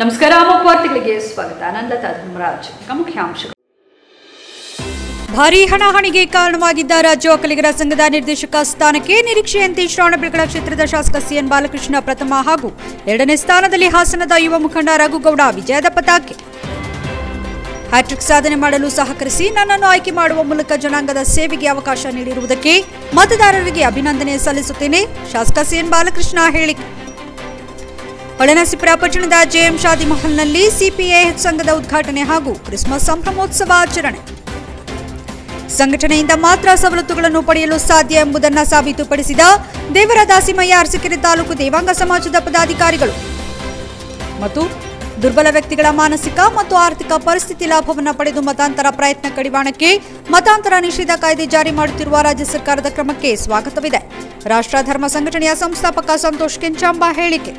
ನಮಸ್ಕಾರ ಅಮೋಕ್ ವಾರ್ತೆಗಳಿಗೆ ಸ್ವಾಗತ ನಂದತಾ ಧರ್ಮರಾಜ್ ಈಗ ಮುಖ್ಯಾಂಶಗಳು ಭಾರೀ ಹಣಾಹಣಿಗೆ ಕಾರಣವಾಗಿದ್ದ ರಾಜ್ಯ ಒಕ್ಕಲಿಗರ ಸಂಘದ ನಿರ್ದೇಶಕ ಸ್ಥಾನಕ್ಕೆ ನಿರೀಕ್ಷೆಯಂತೆ ಶ್ರವಣಬೆಳಗೊಳ ಕ್ಷೇತ್ರದ ಶಾಸಕ ಸಿಎನ್ ಬಾಲಕೃಷ್ಣ ಪ್ರಥಮ ಹಾಗೂ ಎರಡನೇ ಸ್ಥಾನದಲ್ಲಿ ಹಾಸನದ ಯುವ ಮುಖಂಡ ರಘುಗೌಡ ವಿಜಯದ ಪತಾಕೆ ಹ್ಯಾಟ್ರಿಕ್ ಸಾಧನೆ ಮಾಡಲು ಸಹಕರಿಸಿ ನನ್ನನ್ನು ಆಯ್ಕೆ ಮಾಡುವ ಮೂಲಕ ಜನಾಂಗದ ಸೇವೆಗೆ ಅವಕಾಶ ನೀಡಿರುವುದಕ್ಕೆ ಮತದಾರರಿಗೆ ಅಭಿನಂದನೆ ಸಲ್ಲಿಸುತ್ತೇನೆ ಶಾಸಕ ಸಿಎನ್ ಬಾಲಕೃಷ್ಣ ಹೇಳಿಕೆ ಹೊಳೆನರಸೀಪುರ ಪಟ್ಟಣದ ಜೆಎಂ ಶಾದಿ ಮಹಲ್ನಲ್ಲಿ ಸಿಪಿಐ ಸಂಘದ ಉದ್ಘಾಟನೆ ಹಾಗೂ ಕ್ರಿಸ್ಮಸ್ ಸಂಭ್ರಮೋತ್ಸವ ಆಚರಣೆ ಸಂಘಟನೆಯಿಂದ ಮಾತ್ರ ಸವಲತ್ತುಗಳನ್ನು ಪಡೆಯಲು ಸಾಧ್ಯ ಎಂಬುದನ್ನು ಸಾಬೀತುಪಡಿಸಿದ ದೇವರ ದಾಸಿಮಯ್ಯ ಅರಸಕೆರೆ ತಾಲೂಕು ದೇವಾಂಗ ಸಮಾಜದ ಪದಾಧಿಕಾರಿಗಳು ಮತ್ತು ದುರ್ಬಲ ವ್ಯಕ್ತಿಗಳ ಮಾನಸಿಕ ಮತ್ತು ಆರ್ಥಿಕ ಪರಿಸ್ಥಿತಿ ಲಾಭವನ್ನು ಪಡೆದು ಮತಾಂತರ ಪ್ರಯತ್ನ ಕಡಿವಾಣಕ್ಕೆ ಮತಾಂತರ ನಿಷೇಧ ಕಾಯ್ದೆ ಜಾರಿ ಮಾಡುತ್ತಿರುವ ರಾಜ್ಯ ಸರ್ಕಾರದ ಕ್ರಮಕ್ಕೆ ಸ್ವಾಗತವಿದೆ ರಾಷ್ಟ್ರ ಧರ್ಮ ಸಂಘಟನೆಯ ಸಂಸ್ಥಾಪಕ ಸಂತೋಷ್ ಕೆಂಚಾಂಬ ಹೇಳಿಕೆ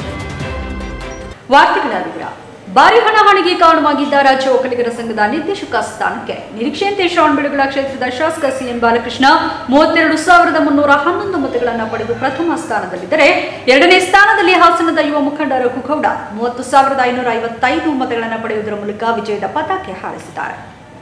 ವಾರ್ತೆಗಳ ವಿವರ ಭಾರಿ ಹಣಾಹಣಿಗೆ ಕಾರಣವಾಗಿದ್ದ ರಾಜ್ಯ ಒಕ್ಕಲಿಗರ ಸಂಘದ ನಿರ್ದೇಶಕ ಸ್ಥಾನಕ್ಕೆ ನಿರೀಕ್ಷೆಯಂತೆ ಶ್ರವಣಬೆಳಗೊಳ ಕ್ಷೇತ್ರದ ಶಾಸಕ ಸಿಎನ್ ಬಾಲಕೃಷ್ಣ ಮೂವತ್ತೆರಡು ಸಾವಿರದ ಮುನ್ನೂರ ಹನ್ನೊಂದು ಮತಗಳನ್ನು ಪಡೆದು ಪ್ರಥಮ ಸ್ಥಾನದಲ್ಲಿದ್ದರೆ ಎರಡನೇ ಸ್ಥಾನದಲ್ಲಿ ಹಾಸನದ ಯುವ ಮುಖಂಡ ರಘುಗೌಡ ಮೂವತ್ತು ಸಾವಿರದ ಐನೂರ ಐವತ್ತೈದು ಮತಗಳನ್ನು ಪಡೆಯುವುದರ ಮೂಲಕ ವಿಜಯದ ಪತಾಕೆ ಹಾರಿಸಿದ್ದಾರೆ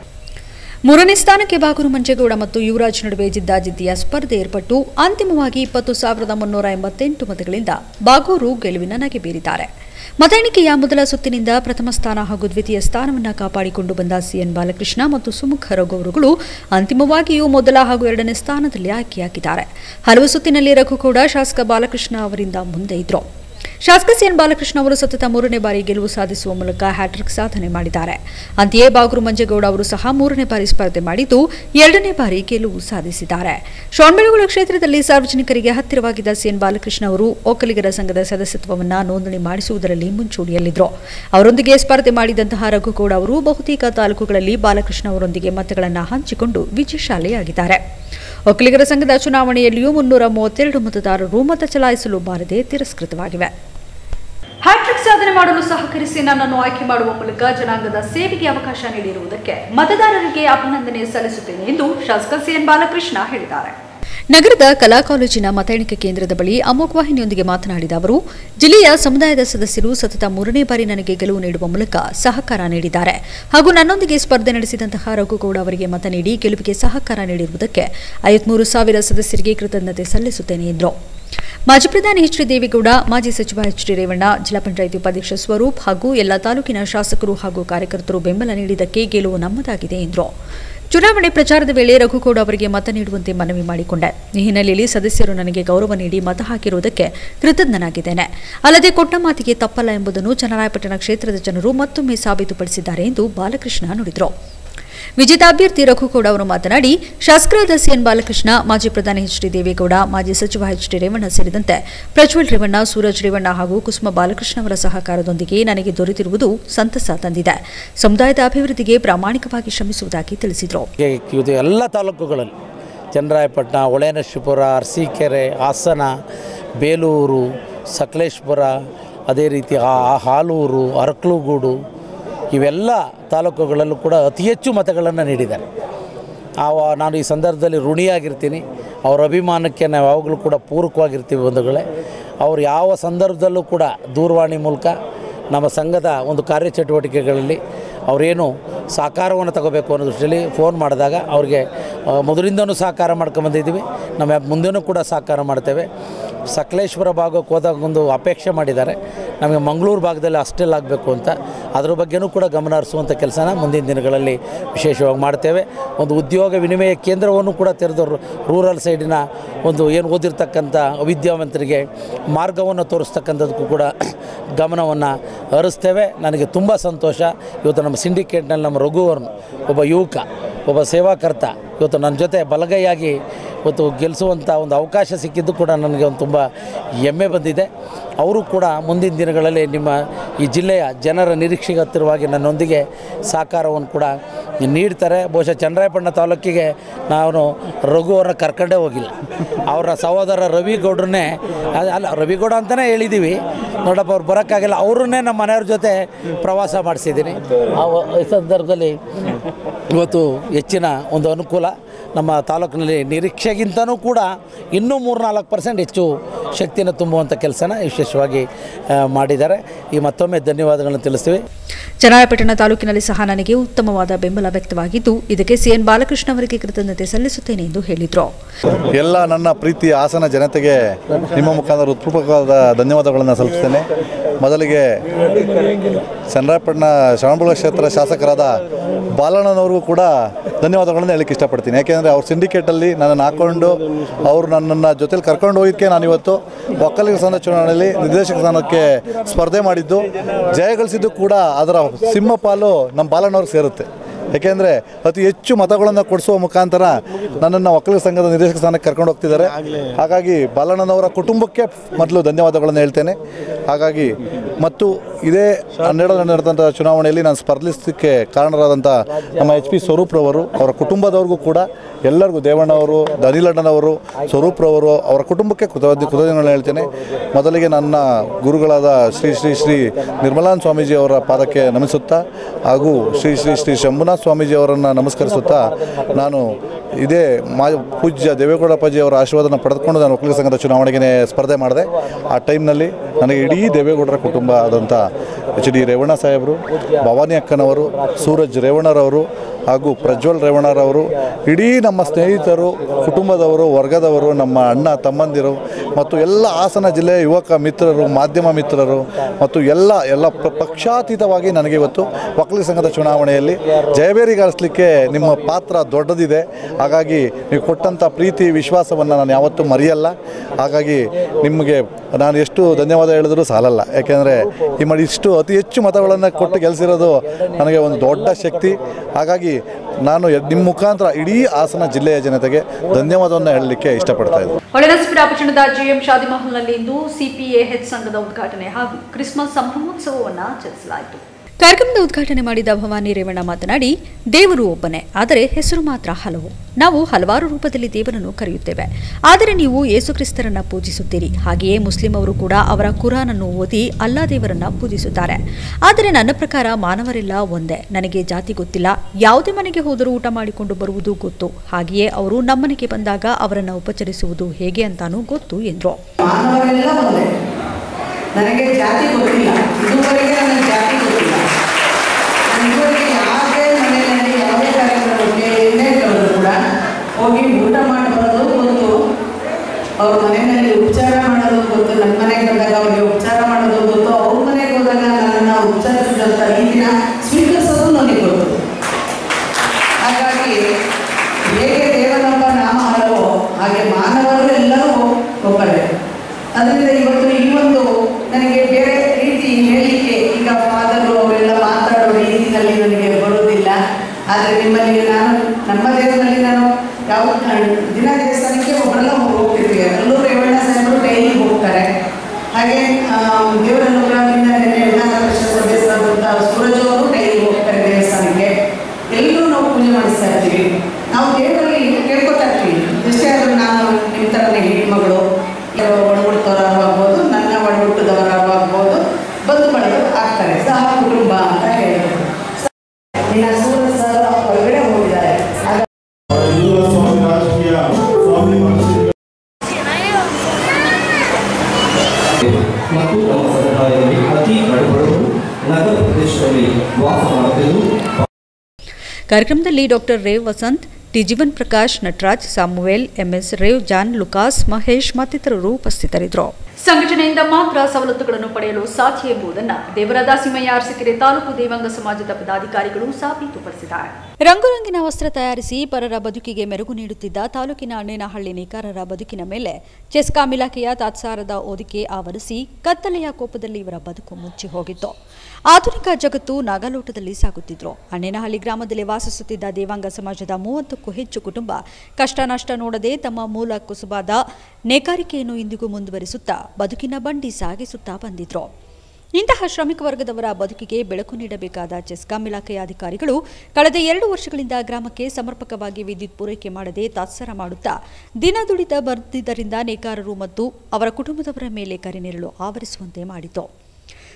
ಮೂರನೇ ಸ್ಥಾನಕ್ಕೆ ಬಾಗೂರು ಮಂಜೇಗೌಡ ಮತ್ತು ಯುವರಾಜ್ ನಡುವೆ ಜಿದ್ದಾಜಿದ್ದಿಯ ಸ್ಪರ್ಧೆ ಏರ್ಪಟ್ಟು ಅಂತಿಮವಾಗಿ ಇಪ್ಪತ್ತು ಸಾವಿರದ ಮುನ್ನೂರ ಎಂಬತ್ತೆಂಟು ಮತಗಳಿಂದ ಬಾಗೂರು ಗೆಲುವಿನ ನಗೆ ಬೀರಿದ್ದಾರೆ ಮತ ಎಣಿಕೆಯ ಮೊದಲ ಸುತ್ತಿನಿಂದ ಪ್ರಥಮ ಸ್ಥಾನ ಹಾಗೂ ದ್ವಿತೀಯ ಸ್ಥಾನವನ್ನು ಕಾಪಾಡಿಕೊಂಡು ಬಂದ ಸಿಎನ್ ಬಾಲಕೃಷ್ಣ ಮತ್ತು ಸುಮುಖ ರಘು ಅವರುಗಳು ಅಂತಿಮವಾಗಿಯೂ ಮೊದಲ ಹಾಗೂ ಎರಡನೇ ಸ್ಥಾನದಲ್ಲಿ ಆಯ್ಕೆಯಾಗಿದ್ದಾರೆ ಹಲವು ಸುತ್ತಿನಲ್ಲಿ ರಘು ಕೂಡ ಶಾಸಕ ಬಾಲಕೃಷ್ಣ ಅವರಿಂದ ಮುಂದೆ ಇದ್ರು ಶಾಸಕ ಸಿಎನ್ ಬಾಲಕೃಷ್ಣ ಅವರು ಸತತ ಮೂರನೇ ಬಾರಿ ಗೆಲುವು ಸಾಧಿಸುವ ಮೂಲಕ ಹ್ಯಾಟ್ರಿಕ್ ಸಾಧನೆ ಮಾಡಿದ್ದಾರೆ ಅಂತೆಯೇ ಬಾಗೂರು ಮಂಜೇಗೌಡ ಅವರು ಸಹ ಮೂರನೇ ಬಾರಿ ಸ್ಪರ್ಧೆ ಮಾಡಿದ್ದು ಎರಡನೇ ಬಾರಿ ಗೆಲುವು ಸಾಧಿಸಿದ್ದಾರೆ ಶ್ರವಣಬೆಳಗೊಳ ಕ್ಷೇತ್ರದಲ್ಲಿ ಸಾರ್ವಜನಿಕರಿಗೆ ಹತ್ತಿರವಾಗಿದ್ದ ಸಿಎನ್ ಬಾಲಕೃಷ್ಣ ಅವರು ಒಕ್ಕಲಿಗರ ಸಂಘದ ಸದಸ್ಯತ್ವವನ್ನು ನೋಂದಣಿ ಮಾಡಿಸುವುದರಲ್ಲಿ ಮುಂಚೂಣಿಯಲ್ಲಿದ್ದರು ಅವರೊಂದಿಗೆ ಸ್ಪರ್ಧೆ ಮಾಡಿದಂತಹ ರಘುಗೌಡ ಅವರು ಬಹುತೇಕ ತಾಲೂಕುಗಳಲ್ಲಿ ಬಾಲಕೃಷ್ಣ ಅವರೊಂದಿಗೆ ಮತಗಳನ್ನು ಹಂಚಿಕೊಂಡು ವಿಜಯಶಾಲಿಯಾಗಿದ್ದಾರೆ ಒಕ್ಕಲಿಗರ ಸಂಘದ ಚುನಾವಣೆಯಲ್ಲಿಯೂ ಮುನ್ನೂರ ಮೂವತ್ತೆರಡು ಮತದಾರರು ಮತ ಚಲಾಯಿಸಲು ಬಾರದೆ ತಿರಸ್ಕೃತವಾಗಿವೆ ಹ್ಯಾಟ್ರಿಕ್ ಸಾಧನೆ ಮಾಡಲು ಸಹಕರಿಸಿ ನನ್ನನ್ನು ಆಯ್ಕೆ ಮಾಡುವ ಮೂಲಕ ಜನಾಂಗದ ಸೇವೆಗೆ ಅವಕಾಶ ನೀಡಿರುವುದಕ್ಕೆ ಮತದಾರರಿಗೆ ಅಭಿನಂದನೆ ಸಲ್ಲಿಸುತ್ತೇನೆ ಎಂದು ಶಾಸಕ ಸಿಎನ್ ಬಾಲಕೃಷ್ಣ ಹೇಳಿದ್ದಾರೆ ನಗರದ ಕಲಾ ಕಾಲೇಜಿನ ಮತ ಎಣಿಕೆ ಕೇಂದ್ರದ ಬಳಿ ಅಮೋಕ್ ವಾಹಿನಿಯೊಂದಿಗೆ ಮಾತನಾಡಿದ ಅವರು ಜಿಲ್ಲೆಯ ಸಮುದಾಯದ ಸದಸ್ಯರು ಸತತ ಮೂರನೇ ಬಾರಿ ನನಗೆ ಗೆಲುವು ನೀಡುವ ಮೂಲಕ ಸಹಕಾರ ನೀಡಿದ್ದಾರೆ ಹಾಗೂ ನನ್ನೊಂದಿಗೆ ಸ್ಪರ್ಧೆ ನಡೆಸಿದಂತಹ ರಘುಗೌಡ ಅವರಿಗೆ ಮತ ನೀಡಿ ಗೆಲುವಿಗೆ ಸಹಕಾರ ನೀಡಿರುವುದಕ್ಕೆ ಐವತ್ಮೂರು ಸಾವಿರ ಸದಸ್ಯರಿಗೆ ಕೃತಜ್ಞತೆ ಸಲ್ಲಿಸುತ್ತೇನೆ ಎಂದರು ಮಾಜಿ ಪ್ರಧಾನಿ ಎಚ್ ಡಿ ದೇವೇಗೌಡ ಮಾಜಿ ಸಚಿವ ಎಚ್ ಡಿ ರೇವಣ್ಣ ಜಿಲ್ಲಾ ಪಂಚಾಯಿತಿ ಉಪಾಧ್ಯಕ್ಷ ಸ್ವರೂಪ್ ಹಾಗೂ ಎಲ್ಲ ತಾಲೂಕಿನ ಶಾಸಕರು ಹಾಗೂ ಕಾರ್ಯಕರ್ತರು ಬೆಂಬಲ ನೀಡಿದ್ದಕ್ಕೆ ಗೆಲುವು ನಮ್ಮದಾಗಿದೆ ಎಂದರು ಚುನಾವಣೆ ಪ್ರಚಾರದ ವೇಳೆ ರಘುಗೌಡ ಅವರಿಗೆ ಮತ ನೀಡುವಂತೆ ಮನವಿ ಮಾಡಿಕೊಂಡೆ ಈ ಹಿನ್ನೆಲೆಯಲ್ಲಿ ಸದಸ್ಯರು ನನಗೆ ಗೌರವ ನೀಡಿ ಮತ ಹಾಕಿರುವುದಕ್ಕೆ ಕೃತಜ್ಞನಾಗಿದ್ದೇನೆ ಅಲ್ಲದೆ ಕೊಟ್ಟ ಮಾತಿಗೆ ತಪ್ಪಲ್ಲ ಎಂಬುದನ್ನು ಚನ್ನರಾಯಪಟ್ಟಣ ಕ್ಷೇತ್ರದ ಜನರು ಮತ್ತೊಮ್ಮೆ ಸಾಬೀತುಪಡಿಸಿದ್ದಾರೆ ಎಂದು ಬಾಲಕೃಷ್ಣ ನುಡಿದರು ವಿಜೇತ ಅಭ್ಯರ್ಥಿ ರಘುಗೌಡ ಅವರು ಮಾತನಾಡಿ ಶಾಸಕರಾದ ಸಿಎನ್ ಬಾಲಕೃಷ್ಣ ಮಾಜಿ ಪ್ರಧಾನಿ ಎಚ್ ಡಿ ದೇವೇಗೌಡ ಮಾಜಿ ಸಚಿವ ಎಚ್ ಡಿ ರೇವಣ್ಣ ಸೇರಿದಂತೆ ಪ್ರಜ್ವಲ್ ರೇವಣ್ಣ ಸೂರಜ್ ರೇವಣ್ಣ ಹಾಗೂ ಕುಸುಮ ಬಾಲಕೃಷ್ಣ ಅವರ ಸಹಕಾರದೊಂದಿಗೆ ನನಗೆ ದೊರೆತಿರುವುದು ಸಂತಸ ತಂದಿದೆ ಸಮುದಾಯದ ಅಭಿವೃದ್ಧಿಗೆ ಪ್ರಾಮಾಣಿಕವಾಗಿ ಶ್ರಮಿಸುವುದಾಗಿ ತಿಳಿಸಿದರು ಇದು ಎಲ್ಲ ತಾಲೂಕುಗಳಲ್ಲಿ ಚನ್ನರಾಯಪಟ್ಟಣ ಹೊಳೆನರಸೀಪುರ ಅರಸೀಕೆರೆ ಹಾಸನ ಬೇಲೂರು ಸಕಲೇಶ್ಪುರ ಅದೇ ರೀತಿ ಆ- ಹಾಲೂರು ಅರಕಲುಗೂಡು ಇವೆಲ್ಲ ತಾಲೂಕುಗಳಲ್ಲೂ ಕೂಡ ಅತಿ ಹೆಚ್ಚು ಮತಗಳನ್ನು ನೀಡಿದ್ದಾರೆ ಆವ ನಾನು ಈ ಸಂದರ್ಭದಲ್ಲಿ ಋಣಿಯಾಗಿರ್ತೀನಿ ಅವರ ಅಭಿಮಾನಕ್ಕೆ ನಾವು ಯಾವಾಗಲೂ ಕೂಡ ಪೂರಕವಾಗಿರ್ತೀವಿ ಬಂಧುಗಳೇ ಅವ್ರು ಯಾವ ಸಂದರ್ಭದಲ್ಲೂ ಕೂಡ ದೂರವಾಣಿ ಮೂಲಕ ನಮ್ಮ ಸಂಘದ ಒಂದು ಕಾರ್ಯಚಟುವಟಿಕೆಗಳಲ್ಲಿ ಅವರೇನು ಸಹಕಾರವನ್ನು ತಗೋಬೇಕು ಅನ್ನೋ ದೃಷ್ಟಿಯಲ್ಲಿ ಫೋನ್ ಮಾಡಿದಾಗ ಅವ್ರಿಗೆ ಆ, ಮೊದಲಿಂದನೂ ಸಹಕಾರ ಮಾಡ್ಕೊಂಬಂದಿದ್ದೀವಿ ನಮ್ಮ ಮುಂದೆನೂ ಕೂಡ ಸಹಕಾರ ಮಾಡ್ತೇವೆ ಸಕಲೇಶ್ವರ ಭಾಗಕ್ಕೆ ಹೋದಾಗ ಒಂದು ಅಪೇಕ್ಷೆ ಮಾಡಿದ್ದಾರೆ ನಮಗೆ ಮಂಗಳೂರು ಭಾಗದಲ್ಲಿ ಅಷ್ಟೆಲ್ಲ ಆಗಬೇಕು ಅಂತ ಅದ್ರ ಬಗ್ಗೆನೂ ಕೂಡ ಗಮನ ಹರಿಸುವಂಥ ಕೆಲಸನ ಮುಂದಿನ ದಿನಗಳಲ್ಲಿ ವಿಶೇಷವಾಗಿ ಮಾಡ್ತೇವೆ ಒಂದು ಉದ್ಯೋಗ ವಿನಿಮಯ ಕೇಂದ್ರವನ್ನು ಕೂಡ ತೆರೆದು ರು- ರೂರಲ್ ಸೈಡಿನ ಒಂದು ಏನು ಓದಿರ್ತಕ್ಕಂಥ ವಿದ್ಯಾವಂತರಿಗೆ ಮಾರ್ಗವನ್ನು ತೋರಿಸ್ತಕ್ಕಂಥದ್ದಕ್ಕೂ ಕೂಡ ಗಮನವನ್ನು ಹರಿಸ್ತೇವೆ ನನಗೆ ತುಂಬ ಸಂತೋಷ ಇವತ್ತು ನಮ್ಮ ಸಿಂಡಿಕೇಟ್ನಲ್ಲಿ ನಮ್ಮ ರಘುವರ್ನು ಒಬ್ಬ ಯುವಕ ಒಬ್ಬ ಸೇವಾಕರ್ತ ಇವತ್ತು ನನ್ನ ಜೊತೆ ಬಲಗೈಯಾಗಿ ಇವತ್ತು ಗೆಲ್ಲಿಸುವಂಥ ಒಂದು ಅವಕಾಶ ಸಿಕ್ಕಿದ್ದು ಕೂಡ ನನಗೆ ಒಂದು ತುಂಬ ಹೆಮ್ಮೆ ಬಂದಿದೆ ಅವರು ಕೂಡ ಮುಂದಿನ ದಿನಗಳಲ್ಲಿ ನಿಮ್ಮ ಈ ಜಿಲ್ಲೆಯ ಜನರ ನಿರೀಕ್ಷೆಗೆ ಹತ್ತಿರವಾಗಿ ನನ್ನೊಂದಿಗೆ ಸಹಕಾರವನ್ನು ಕೂಡ ನೀಡ್ತಾರೆ ಬಹುಶಃ ಚನ್ನರಾಯಪಟ್ಟಣ ತಾಲೂಕಿಗೆ ನಾನು ರಘು ಅವ್ರನ್ನ ಕರ್ಕೊಂಡೇ ಹೋಗಿಲ್ಲ ಅವರ ಸಹೋದರ ರವಿ ಗೌಡ್ರನ್ನೇ ಅಲ್ಲ ಅಲ್ಲ ರವಿಗೌಡ ಅಂತಲೇ ಹೇಳಿದ್ದೀವಿ ನೋಡಪ್ಪ ಅವ್ರು ಬರೋಕ್ಕಾಗಿಲ್ಲ ಅವ್ರನ್ನೇ ನಮ್ಮ ಮನೆಯವ್ರ ಜೊತೆ ಪ್ರವಾಸ ಮಾಡಿಸಿದ್ದೀನಿ ಆ ವ- ಈ ಸಂದರ್ಭದಲ್ಲಿ ಇವತ್ತು ಹೆಚ್ಚಿನ ಒಂದು ಅನುಕೂಲ ನಮ್ಮ ತಾಲೂಕಿನಲ್ಲಿ ನಿರೀಕ್ಷೆಗಿಂತನೂ ಕೂಡ ಇನ್ನೂ ಮೂರು ನಾಲ್ಕು ಪರ್ಸೆಂಟ್ ಹೆಚ್ಚು ಶಕ್ತಿಯನ್ನು ತುಂಬುವಂಥ ಕೆಲಸನ ವಿಶೇಷವಾಗಿ ಆ, ಮಾಡಿದ್ದಾರೆ ಈ ಮತ್ತೊಮ್ಮೆ ಧನ್ಯವಾದಗಳನ್ನು ತಿಳಿಸ್ತೀವಿ ಚನ್ನರಾಯಪಟ್ಟಣ ತಾಲೂಕಿನಲ್ಲಿ ಸಹ ನನಗೆ ಉತ್ತಮವಾದ ಬೆಂಬಲ ವ್ಯಕ್ತವಾಗಿದ್ದು ಇದಕ್ಕೆ ಸಿಎನ್ ಬಾಲಕೃಷ್ಣ ಅವರಿಗೆ ಕೃತಜ್ಞತೆ ಸಲ್ಲಿಸುತ್ತೇನೆ ಎಂದು ಹೇಳಿದರು ಎಲ್ಲ ನನ್ನ ಪ್ರೀತಿ ಹಾಸನ ಜನತೆಗೆ ನಿಮ್ಮ ಮುಖಾಂತರ ಹೃತ್ಪೂರ್ವಕವಾದ ಧನ್ಯವಾದಗಳನ್ನು ಸಲ್ಲಿಸ್ತೇನೆ ಮೊದಲಿಗೆ ಚನ್ನರಾಯಪಟ್ಟಣ ಶ್ರವಣಬೆಳಗೊಳ ಕ್ಷೇತ್ರ ಶಾಸಕರಾದ ಬಾಲಣ್ಣನವ್ರಿಗೂ ಕೂಡ ಧನ್ಯವಾದಗಳನ್ನು ಹೇಳಕ್ಕೆ ಇಷ್ಟಪಡ್ತೀನಿ ಯಾಕೆಂದರೆ ಅವ್ರ ಸಿಂಡಿಕೇಟಲ್ಲಿ ನನ್ನನ್ನು ಹಾಕ್ಕೊಂಡು ಅವರು ನನ್ನನ್ನು ಜೊತೆಲಿ ಕರ್ಕೊಂಡು ಹೋಗಿದ್ದಕ್ಕೆ ನಾನು ಇವತ್ತು ಒಕ್ಕಲಿಗ ಸಂಘ ಚುನಾವಣೆಯಲ್ಲಿ ನಿರ್ದೇಶಕ ಸ್ಥಾನಕ್ಕೆ ಸ್ಪರ್ಧೆ ಮಾಡಿದ್ದು ಜಯಗಳಿಸಿದ್ದು ಕೂಡ ಅದರ ಸಿಂಹಪಾಲು ನಮ್ಮ ಬಾಲಣ್ಣವ್ರಿಗೆ ಸೇರುತ್ತೆ ಯಾಕೆಂದರೆ ಅತಿ ಹೆಚ್ಚು ಮತಗಳನ್ನು ಕೊಡಿಸುವ ಮುಖಾಂತರ ನನ್ನನ್ನು ಒಕ್ಕಲಿಗ ಸಂಘದ ನಿರ್ದೇಶಕ ಸ್ಥಾನಕ್ಕೆ ಕರ್ಕೊಂಡು ಹೋಗ್ತಿದ್ದಾರೆ ಹಾಗಾಗಿ ಬಾಲಣ್ಣನವರ ಕುಟುಂಬಕ್ಕೆ ಮೊದಲು ಧನ್ಯವಾದಗಳನ್ನು ಹೇಳ್ತೇನೆ ಹಾಗಾಗಿ ಮತ್ತು ಇದೇ ಹನ್ನೆರಡರಲ್ಲಿ ನಡೆದಂಥ ಚುನಾವಣೆಯಲ್ಲಿ ನಾನು ಸ್ಪರ್ಧಿಸಲಿಕ್ಕೆ ಕಾರಣರಾದಂಥ ನಮ್ಮ ಎಚ್ ಪಿ ಸ್ವರೂಪ್ರವರು ಅವರ ಕುಟುಂಬದವ್ರಿಗೂ ಕೂಡ ಎಲ್ಲರಿಗೂ ದೇವಣ್ಣವರು ಅನಿಲಣ್ಣನವರು ಸ್ವರೂಪ್ರವರು ಅವರ ಕುಟುಂಬಕ್ಕೆ ಕೃತಜ್ಞ ಕೃತಜ್ಞತೆಗಳನ್ನು ಹೇಳ್ತೇನೆ ಮೊದಲಿಗೆ ನನ್ನ ಗುರುಗಳಾದ ಶ್ರೀ ಶ್ರೀ ಶ್ರೀ ನಿರ್ಮಲಾನ್ ಸ್ವಾಮೀಜಿ ಅವರ ಪಾದಕ್ಕೆ ನಮಿಸುತ್ತಾ ಹಾಗೂ ಶ್ರೀ ಶ್ರೀ ಶ್ರೀ ಶಂಭುನಾಥ್ ಸ್ವಾಮೀಜಿ ಅವರನ್ನು ನಮಸ್ಕರಿಸುತ್ತಾ ನಾನು ಇದೇ ಮಾ ಪೂಜ್ಯ ದೇವೇಗೌಡಪ್ಪಾಜಿ ಅವರ ಆಶೀರ್ವಾದನ ಪಡೆದುಕೊಂಡು ನಾನು ಒಕ್ಕಲಿಗ ಸಂಘದ ಚುನಾವಣೆಗೆ ಸ್ಪರ್ಧೆ ಮಾಡಿದೆ ಆ ಟೈಮ್ನಲ್ಲಿ ನನಗೆ ಇಡೀ ದೇವೇಗೌಡರ ಕುಟುಂಬ ಆದಂಥ ಎಚ್ ಡಿ ರೇವಣ್ಣ ಸಾಹೇಬರು ಭವಾನಿ ಅಕ್ಕನವರು ಸೂರಜ್ ರೇವಣ್ಣರವರು ಹಾಗೂ ಪ್ರಜ್ವಲ್ ರೇವಣ್ಣರವರು ಇಡೀ ನಮ್ಮ ಸ್ನೇಹಿತರು ಕುಟುಂಬದವರು ವರ್ಗದವರು ನಮ್ಮ ಅಣ್ಣ ತಮ್ಮಂದಿರು ಮತ್ತು ಎಲ್ಲ ಹಾಸನ ಜಿಲ್ಲೆಯ ಯುವಕ ಮಿತ್ರರು ಮಾಧ್ಯಮ ಮಿತ್ರರು ಮತ್ತು ಎಲ್ಲ ಎಲ್ಲ ಪ- ಪಕ್ಷಾತೀತವಾಗಿ ನನಗೆ ಇವತ್ತು ಒಕ್ಕಲಿಗ ಸಂಘದ ಚುನಾವಣೆಯಲ್ಲಿ ಜಯಬೇರಿಗಾರಿಸಲಿಕ್ಕೆ ನಿಮ್ಮ ಪಾತ್ರ ದೊಡ್ಡದಿದೆ ಹಾಗಾಗಿ ನೀವು ಕೊಟ್ಟಂಥ ಪ್ರೀತಿ ವಿಶ್ವಾಸವನ್ನು ನಾನು ಯಾವತ್ತೂ ಮರೆಯಲ್ಲ ಹಾಗಾಗಿ ನಿಮಗೆ ನಾನು ಎಷ್ಟು ಧನ್ಯವಾದ ಹೇಳಿದರೂ ಸಾಲಲ್ಲ ಯಾಕೆಂದರೆ ನಿಮ್ಮ ಇಷ್ಟು ಅತಿ ಹೆಚ್ಚು ಮತಗಳನ್ನು ಕೊಟ್ಟು ಗೆಲ್ಲಿಸಿರೋದು ನನಗೆ ಒಂದು ದೊಡ್ಡ ಶಕ್ತಿ ಹಾಗಾಗಿ ನಾನು ಎ- ನಿಮ್ಮ ಮುಖಾಂತರ ಇಡೀ ಹಾಸನ ಜಿಲ್ಲೆಯ ಜನತೆಗೆ ಧನ್ಯವಾದವನ್ನು ಹೇಳಲಿಕ್ಕೆ ಇಷ್ಟಪಡ್ತಾ ಇದ್ದೀನಿ ಹೊಳೆನರಸೀಪುರ ಪಟ್ಟಣದ ಜಿಎಂ ಶಾದಿ ಮಹಲ್ನಲ್ಲಿ ಇಂದು ಸಿಪಿಎಎಚ್ ಸಂಘದ ಉದ್ಘಾಟನೆ ಹಾಗೂ ಕ್ರಿಸ್ಮಸ್ ಸಂಭ್ರಮೋತ್ಸವವನ್ನು ಆಚರಿಸಲಾಯಿತು ಕಾರ್ಯಕ್ರಮದ ಉದ್ಘಾಟನೆ ಮಾಡಿದ ಭವಾನಿ ರೇವಣ್ಣ ಮಾತನಾಡಿ ದೇವರು ಒಬ್ಬನೇ ಆದರೆ ಹೆಸರು ಮಾತ್ರ ಹಲವು ನಾವು ಹಲವಾರು ರೂಪದಲ್ಲಿ ದೇವರನ್ನು ಕರೆಯುತ್ತೇವೆ ಆದರೆ ನೀವು ಯೇಸುಕ್ರಿಸ್ತರನ್ನ ಪೂಜಿಸುತ್ತೀರಿ ಹಾಗೆಯೇ ಮುಸ್ಲಿಂ ಅವರು ಕೂಡ ಅವರ ಕುರಾನನ್ನು ಓದಿ ಅಲ್ಲಾ ದೇವರನ್ನ ಪೂಜಿಸುತ್ತಾರೆ ಆದರೆ ನನ್ನ ಪ್ರಕಾರ ಮಾನವರೆಲ್ಲ ಒಂದೇ ನನಗೆ ಜಾತಿ ಗೊತ್ತಿಲ್ಲ ಯಾವುದೇ ಮನೆಗೆ ಹೋದರೂ ಊಟ ಮಾಡಿಕೊಂಡು ಬರುವುದು ಗೊತ್ತು ಹಾಗೆಯೇ ಅವರು ನಮ್ಮನೆಗೆ ಬಂದಾಗ ಅವರನ್ನು ಉಪಚರಿಸುವುದು ಹೇಗೆ ಅಂತಾನೂ ಗೊತ್ತು ಎಂದರು ಮಾನವರೆಲ್ಲ ಒಂದೇ ನನಗೆ ಜಾತಿ ಗೊತ್ತಿಲ್ಲ ಇದುವರೆಗೆ ನನಗೆ ಜಾತಿ ಗೊತ್ತಿಲ್ಲ ನಾನು ಇದುವರೆಗೆ ಯಾವುದೇ ಮನೆಯಲ್ಲಿ ಯಾವುದೇ ಕಾರ್ಯಕ್ರಮಕ್ಕೆ ಎಲ್ಲೇ ಕರೆದ್ರು ಕೂಡ ಹೋಗಿ ಊಟ ಮಾಡಿ ಬರೋದು ಗೊತ್ತು ಅವ್ರ ಮನೆಯಲ್ಲಿ ಉಪಚಾರ ಮಾಡೋದು ಗೊತ್ತು ನನ್ನ ಮನೆಗೆ ಬಂದಾಗ ಅವ್ರಿಗೆ ಉಪಚಾರ ಮಾಡೋದು ಗೊತ್ತು ಅವ್ರ ಮನೆಗೆ ಹೋದಾಗ ನನ್ನನ್ನು ಉಪಚರಿಸಿದಂಥ ರೀತಿನ ಸ್ವೀಕರಿಸೋದು ನನಗೆ ಗೊತ್ತು ಹಾಗಾಗಿ ಹೇಗೆ ದೇವರೊಬ್ಬ ನಾಮ ಹಲವೋ ಹಾಗೆ ಮಾನವರು ಎಲ್ಲರೂ ಒಬ್ಬರೇ ಅದರಿಂದ ಇವತ್ತು ಈ ಒಂದು ನನಗೆ ಬೇರೆ ರೀತಿ ಹೇಳಲಿಕ್ಕೆ ಈಗ ಫಾದರು ಅವರೆಲ್ಲ ಮಾತಾಡೋ ರೀತಿಯಲ್ಲಿ ನನಗೆ ಬರುವುದಿಲ್ಲ ಆದರೆ ನಿಮ್ಮಲ್ಲಿ ನಾನು ನಮ್ಮ ದೇಶದಲ್ಲಿ ನಾನು ಯಾವ ದಿನ ದೇವಸ್ಥಾನಕ್ಕೆ ಒಬ್ಬರೆಲ್ಲ ಹೋಗ್ತಿರ್ತೀವಿ ಅಲ್ಲೂ ರೇವಣ್ಣ ಸಾಹೇಬರು ಡೈಲಿ ಹೋಗ್ತಾರೆ ಹಾಗೆ ಆ, ದೇವರ ಅನುಗ್ರಹದಿಂದ ನಿನ್ನೆ ವಿಧಾನ ಪರಿಷತ್ ಸದಸ್ಯರಾದಂಥ ಸೂರಜ್ ಅವರು ಡೈಲಿ ಹೋಗ್ತಾರೆ ದೇವಸ್ಥಾನಕ್ಕೆ ಎಲ್ಲರೂ ನಾವು ಪೂಜೆ ಮಾಡಿಸ್ತಾ ಇರ್ತೀವಿ ನಾವು ದೇವರಲ್ಲಿ ಕೇಳ್ಕೊತಾ ಇರ್ತೀವಿ ಎಷ್ಟೇ ಆದರೂ ನಾನು ನಿಮ್ಮ ಥರನೇ ಹೆಣ್ಮಗಳು ಒಡಹುಟ್ಟದವರಾರು ಆಗ್ಬೋದು ನನ್ನ ಒಡಹುಟ್ಟದವರಾರು ಆಗ್ಬೋದು ಬಂಧು ಬಳಗರು ಆಗ್ತಾರೆ ಸಹ ಕುಟುಂಬ ಅಂತ ಹೇಳ್ಬೋದು ಇನ್ನು ಸೂರಜ್ ಸರ್ ಹೊರಗಡೆ ಹೋಗಿದ್ದಾರೆ ಹಾಗಾಗಿ ಎಲ್ಲ ಸ್ವಾಮಿ ರಾಜಕೀಯ ಸ್ವಾಮಿ ಮನಸ್ಸಿಗೆ ಮತ್ತು ನಮ್ಮ ಸಮುದಾಯದಲ್ಲಿ ಅತಿ ಕಡುಬಡವರು ನಗರ ಪ್ರದೇಶದಲ್ಲಿ ವಾಸ ಮಾಡುತ್ತಿದ್ದು ಕಾರ್ಯಕ್ರಮದಲ್ಲಿ doctor Rev Vasanth T Jeevan Prakash Nataraj Samuel MS Rev John Lucas Mahesh ಮತ್ತಿತರರು ಉಪಸ್ಥಿತರಿದ್ದರು ಸಂಘಟನೆಯಿಂದ ಮಾತ್ರ ಸವಲತ್ತುಗಳನ್ನು ಪಡೆಯಲು ಸಾಧ್ಯ ಎಂಬುದನ್ನು ದೇವರದಾಸಿಮಯ್ಯ ಅರಸಕೆರೆ ತಾಲೂಕು ದೇವಾಂಗ ಸಮಾಜದ ಪದಾಧಿಕಾರಿಗಳು ಸಾಬೀತುಪಡಿಸಿದ್ದಾರೆ ರಂಗುರಂಗಿನ ವಸ್ತ್ರ ತಯಾರಿಸಿ ಪರರ ಬದುಕಿಗೆ ಮೆರುಗು ನೀಡುತ್ತಿದ್ದ ತಾಲೂಕಿನ ಅಣ್ಣೇನಹಳ್ಳಿ ನೇಕಾರರ ಬದುಕಿನ ಮೇಲೆ ಚೆಸ್ಕಾಂ ಇಲಾಖೆಯ ತಾತ್ಸಾರದ ಓದಿಕೆ ಆವರಿಸಿ ಕತ್ತಲೆಯ ಕೋಪದಲ್ಲಿ ಇವರ ಬದುಕು ಮುಚ್ಚಿ ಹೋಗಿತ್ತು ಆಧುನಿಕ ಜಗತ್ತು ನಾಗಾಲೋಟದಲ್ಲಿ ಸಾಗುತ್ತಿದ್ರು ಅಣ್ಣೇನಹಳ್ಳಿ ಗ್ರಾಮದಲ್ಲಿ ವಾಸಿಸುತ್ತಿದ್ದ ದೇವಾಂಗ ಸಮಾಜದ ಮೂವತ್ತಕ್ಕೂ ಹೆಚ್ಚು ಕುಟುಂಬ ಕಷ್ಟ ನಷ್ಟ ನೋಡದೆ ತಮ್ಮ ಮೂಲ ಕುಸುಬಾದ ನೇಕಾರಿಕೆಯನ್ನು ಇಂದಿಗೂ ಮುಂದುವರಿಸುತ್ತಾ ಬದುಕಿನ ಬಂಡಿ ಸಾಗಿಸುತ್ತಾ ಬಂದಿದ್ರು ಇಂತಹ ಶ್ರಮಿಕ ವರ್ಗದವರ ಬದುಕಿಗೆ ಬೆಳಕು ನೀಡಬೇಕಾದ ಚೆಸ್ಕಾಂ ಇಲಾಖೆಯ ಅಧಿಕಾರಿಗಳು ಕಳೆದ ಎರಡು ವರ್ಷಗಳಿಂದ ಗ್ರಾಮಕ್ಕೆ ಸಮರ್ಪಕವಾಗಿ ವಿದ್ಯುತ್ ಪೂರೈಕೆ ಮಾಡದೆ ತಾತ್ಸರ ಮಾಡುತ್ತಾ ದಿನ ದುಡಿದ ಬರ್ದಿದ್ದರಿಂದ ನೇಕಾರರು ಮತ್ತು ಅವರ ಕುಟುಂಬದವರ ಮೇಲೆ ಕರಿನೆರಳು ಆವರಿಸುವಂತೆ ಮಾಡಿತು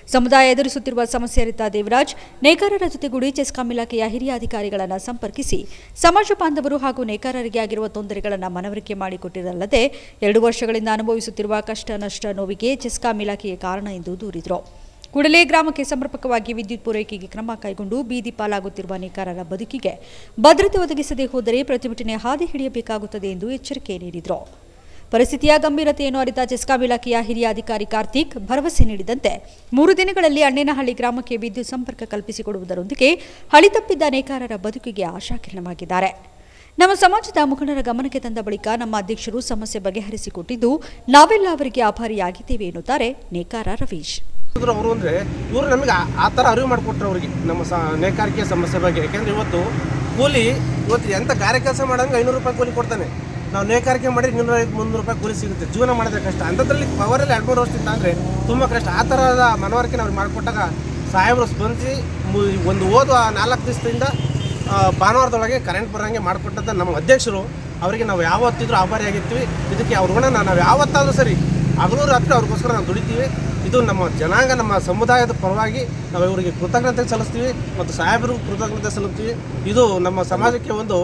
ಸಮುದಾಯ ಎದುರಿಸುತ್ತಿರುವ ಸಮಸ್ಯೆ ಅರಿತ ದೇವರಾಜ್ ನೇಕಾರರ ಜೊತೆಗೂಡಿ ಚೆಸ್ಕಾಂ ಇಲಾಖೆಯ ಹಿರಿಯ ಅಧಿಕಾರಿಗಳನ್ನು ಸಂಪರ್ಕಿಸಿ ಸಮಾಜ ಬಾಂಧವರು ಹಾಗೂ ನೇಕಾರರಿಗೆ ಆಗಿರುವ ತೊಂದರೆಗಳನ್ನು ಮನವರಿಕೆ ಮಾಡಿಕೊಟ್ಟಿರಲ್ಲದೆ ಎರಡು ವರ್ಷಗಳಿಂದ ಅನುಭವಿಸುತ್ತಿರುವ ಕಷ್ಟ ನಷ್ಟ ನೋವಿಗೆ ಚೆಸ್ಕಾಂ ಇಲಾಖೆಯೇ ಕಾರಣ ಎಂದು ದೂರಿದರು ಕೂಡಲೇ ಗ್ರಾಮಕ್ಕೆ ಸಮರ್ಪಕವಾಗಿ ವಿದ್ಯುತ್ ಪೂರೈಕೆಗೆ ಕ್ರಮ ಕೈಗೊಂಡು ಬೀದಿ ಪಾಲಾಗುತ್ತಿರುವ ನೇಕಾರರ ಬದುಕಿಗೆ ಭದ್ರತೆ ಒದಗಿಸದೇ ಹೋದರೆ ಪ್ರತಿಭಟನೆ ಹಾದಿ ಹಿಡಿಯಬೇಕಾಗುತ್ತದೆ ಎಂದು ಎಚ್ಚರಿಕೆ ನೀಡಿದರು ಪರಿಸ್ಥಿತಿಯ ಗಂಭೀರತೆಯನ್ನು ಅರಿತ ಚೆಸ್ಕಾಂ ಇಲಾಖೆಯ ಹಿರಿಯ ಅಧಿಕಾರಿ ಕಾರ್ತಿಕ್ ಭರವಸೆ ನೀಡಿದಂತೆ ಮೂರು ದಿನಗಳಲ್ಲಿ ಅಣ್ಣೇನಹಳ್ಳಿ ಗ್ರಾಮಕ್ಕೆ ವಿದ್ಯುತ್ ಸಂಪರ್ಕ ಕಲ್ಪಿಸಿಕೊಡುವುದರೊಂದಿಗೆ ಹಳಿ ತಪ್ಪಿದ್ದ ನೇಕಾರರ ಬದುಕಿಗೆ ಆಶಾಕಿರಣವಾಗಿದ್ದಾರೆ ನಮ್ಮ ಸಮಾಜದ ಮುಖಂಡರ ಗಮನಕ್ಕೆ ತಂದ ಬಳಿಕ ನಮ್ಮ ಅಧ್ಯಕ್ಷರು ಸಮಸ್ಯೆ ಬಗೆಹರಿಸಿಕೊಟ್ಟಿದ್ದು ನಾವೆಲ್ಲ ಅವರಿಗೆ ಆಭಾರಿಯಾಗಿದ್ದೇವೆ ಎನ್ನುತ್ತಾರೆ ನೇಕಾರ ರವೀಶ್ ಇದ್ರು ಅವರು ಅಂದರೆ ಇವರು ನಮಗೆ ಆ- ಆ ಥರ ಅರಿವು ಮಾಡಿಕೊಟ್ರು ಅವರಿಗೆ ನಮ್ಮ ಸ ನೇಕಾರಿಕೆ ಸಮಸ್ಯೆ ಬಗ್ಗೆ ಯಾಕೆಂದರೆ ಇವತ್ತು ಕೂಲಿ ಇವತ್ತು ಎಂಥ ಗಾರೆ ಕೆಲಸ ಮಾಡೋಂಗೆ ಐನೂರು ರೂಪಾಯಿ ಕೂಲಿ ಕೊಡ್ತಾನೆ ನಾವು ನೇಕಾರಿಕೆ ಮಾಡಿ ಇನ್ನೂರೈದು ಮುನ್ನೂರು ರೂಪಾಯಿ ಕೂಲಿ ಸಿಗುತ್ತೆ ಜೀವನ ಮಾಡೋದೇ ಕಷ್ಟ ಅಂಥದ್ರಲ್ಲಿ ಪವರಲ್ಲಿ ಎರಡು ಮೂರು ವರ್ಷದಿಂದ ಅಂದರೆ ತುಂಬ ಕಷ್ಟ ಆ ಥರದ ಮನವರಿಕೆ ನಾವು ಮಾಡಿಕೊಟ್ಟಾಗ ಸಾಹೇಬರು ಸ್ಪಂದಿಸಿ ಮು- ಒಂದು ಓದುವ ನಾಲ್ಕು ದಿವಸದಿಂದ ಆ, ಭಾನುವಾರದೊಳಗೆ ಕರೆಂಟ್ ಬರೋಂಗೆ ಮಾಡಿಕೊಟ್ಟಂಥ ನಮ್ಮ ಅಧ್ಯಕ್ಷರು ಅವರಿಗೆ ನಾವು ಯಾವತ್ತಿದ್ರೂ ಆಭಾರಿಯಾಗಿರ್ತೀವಿ ಇದಕ್ಕೆ ಅವ್ರ ಋಣನ ನಾವು ಯಾವತ್ತಾದರೂ ಸರಿ ಹಗಲು ರಾತ್ರಿ ಅವ್ರಿಗೋಸ್ಕರ ನಾವು ದುಡಿತೀವಿ ಇದು ನಮ್ಮ ಜನಾಂಗ ನಮ್ಮ ಸಮುದಾಯದ ಪರವಾಗಿ ನಾವು ಇವರಿಗೆ ಕೃತಜ್ಞತೆ ಸಲ್ಲಿಸ್ತೀವಿ ಮತ್ತು ಸಾಹೇಬರಿಗೂ ಕೃತಜ್ಞತೆ ಸಲ್ಲಿಸ್ತೀವಿ ಇದು ನಮ್ಮ ಸಮಾಜಕ್ಕೆ ಒಂದು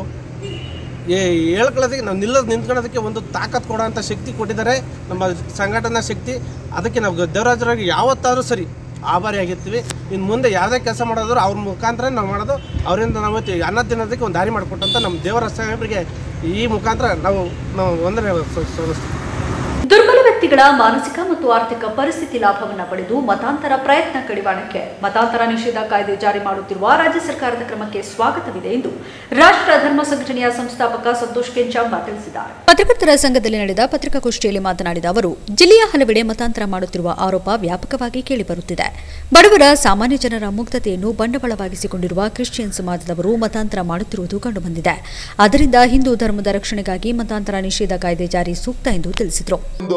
ಏ- ಹೇಳ್ಕೊಳ್ಳೋದಕ್ಕೆ ನಾವು ನಿಲ್ಲೋದು ನಿಂತ್ಕೊಳ್ಳೋದಕ್ಕೆ ಒಂದು ತಾಕತ್ ಕೊಡೋಂಥ ಶಕ್ತಿ ಕೊಟ್ಟಿದ್ದಾರೆ ನಮ್ಮ ಸಂಘಟನಾ ಶಕ್ತಿ ಅದಕ್ಕೆ ನಾವು ದೇವರಾಜರಾಗಿ ಯಾವತ್ತಾದರೂ ಸರಿ ಆಭಾರಿಯಾಗಿರ್ತೀವಿ ಇನ್ನು ಮುಂದೆ ಯಾವುದೇ ಕೆಲಸ ಮಾಡೋದ್ರು ಅವ್ರ ಮುಖಾಂತರ ನಾವು ಮಾಡೋದು ಅವರಿಂದ ನಾವು ಇವತ್ತು ಅನ್ನ ತಿನ್ನೋದಕ್ಕೆ ಒಂದು ದಾರಿ ಮಾಡಿಕೊಟ್ಟಂಥ ನಮ್ಮ ದೇವರ ಸಾಹೇಬರಿಗೆ ಈ ಮುಖಾಂತರ ನಾವು ನಾವು ವಂದನೆ ಸ- ಸಲ್ಲಿಸ್ತೀವಿ ದುರ್ಬಲ ವ್ಯಕ್ತಿಗಳ ಮಾನಸಿಕ ಮತ್ತು ಆರ್ಥಿಕ ಪರಿಸ್ಥಿತಿ ಲಾಭವನ್ನು ಪಡೆದು ಮತಾಂತರ ಪ್ರಯತ್ನ ಕಡಿವಾಣಕ್ಕೆ ಮತಾಂತರ ನಿಷೇಧ ಕಾಯ್ದೆ ಜಾರಿ ಮಾಡುತ್ತಿರುವ ರಾಜ್ಯ ಸರ್ಕಾರದ ಕ್ರಮಕ್ಕೆ ಸ್ವಾಗತವಿದೆ ಎಂದು ರಾಷ್ಟ್ರ ಧರ್ಮ ಸಂಘಟನೆಯ ಸಂಸ್ಥಾಪಕ ಸಂತೋಷ್ ಕೆಂಚಾಂಬ ತಿಳಿಸಿದ್ದಾರೆ ಪತ್ರಕರ್ತರ ಸಂಘದಲ್ಲಿ ನಡೆದ ಪತ್ರಿಕಾಗೋಷ್ಠಿಯಲ್ಲಿ ಮಾತನಾಡಿದ ಅವರು ಜಿಲ್ಲೆಯ ಹಲವೆಡೆ ಮತಾಂತರ ಮಾಡುತ್ತಿರುವ ಆರೋಪ ವ್ಯಾಪಕವಾಗಿ ಕೇಳಿಬರುತ್ತಿದೆ ಬಡವರ ಸಾಮಾನ್ಯ ಜನರ ಮುಗ್ಧತೆಯನ್ನು ಬಂಡವಾಳವಾಗಿಸಿಕೊಂಡಿರುವ ಕ್ರಿಶ್ಚಿಯನ್ ಸಮಾಜದವರು ಮತಾಂತರ ಮಾಡುತ್ತಿರುವುದು ಕಂಡುಬಂದಿದೆ ಆದ್ದರಿಂದ ಹಿಂದೂ ಧರ್ಮದ ರಕ್ಷಣೆಗಾಗಿ ಮತಾಂತರ ನಿಷೇಧ ಕಾಯ್ದೆ ಜಾರಿ ಸೂಕ್ತ ಎಂದು ತಿಳಿಸಿದರು ಒಂದು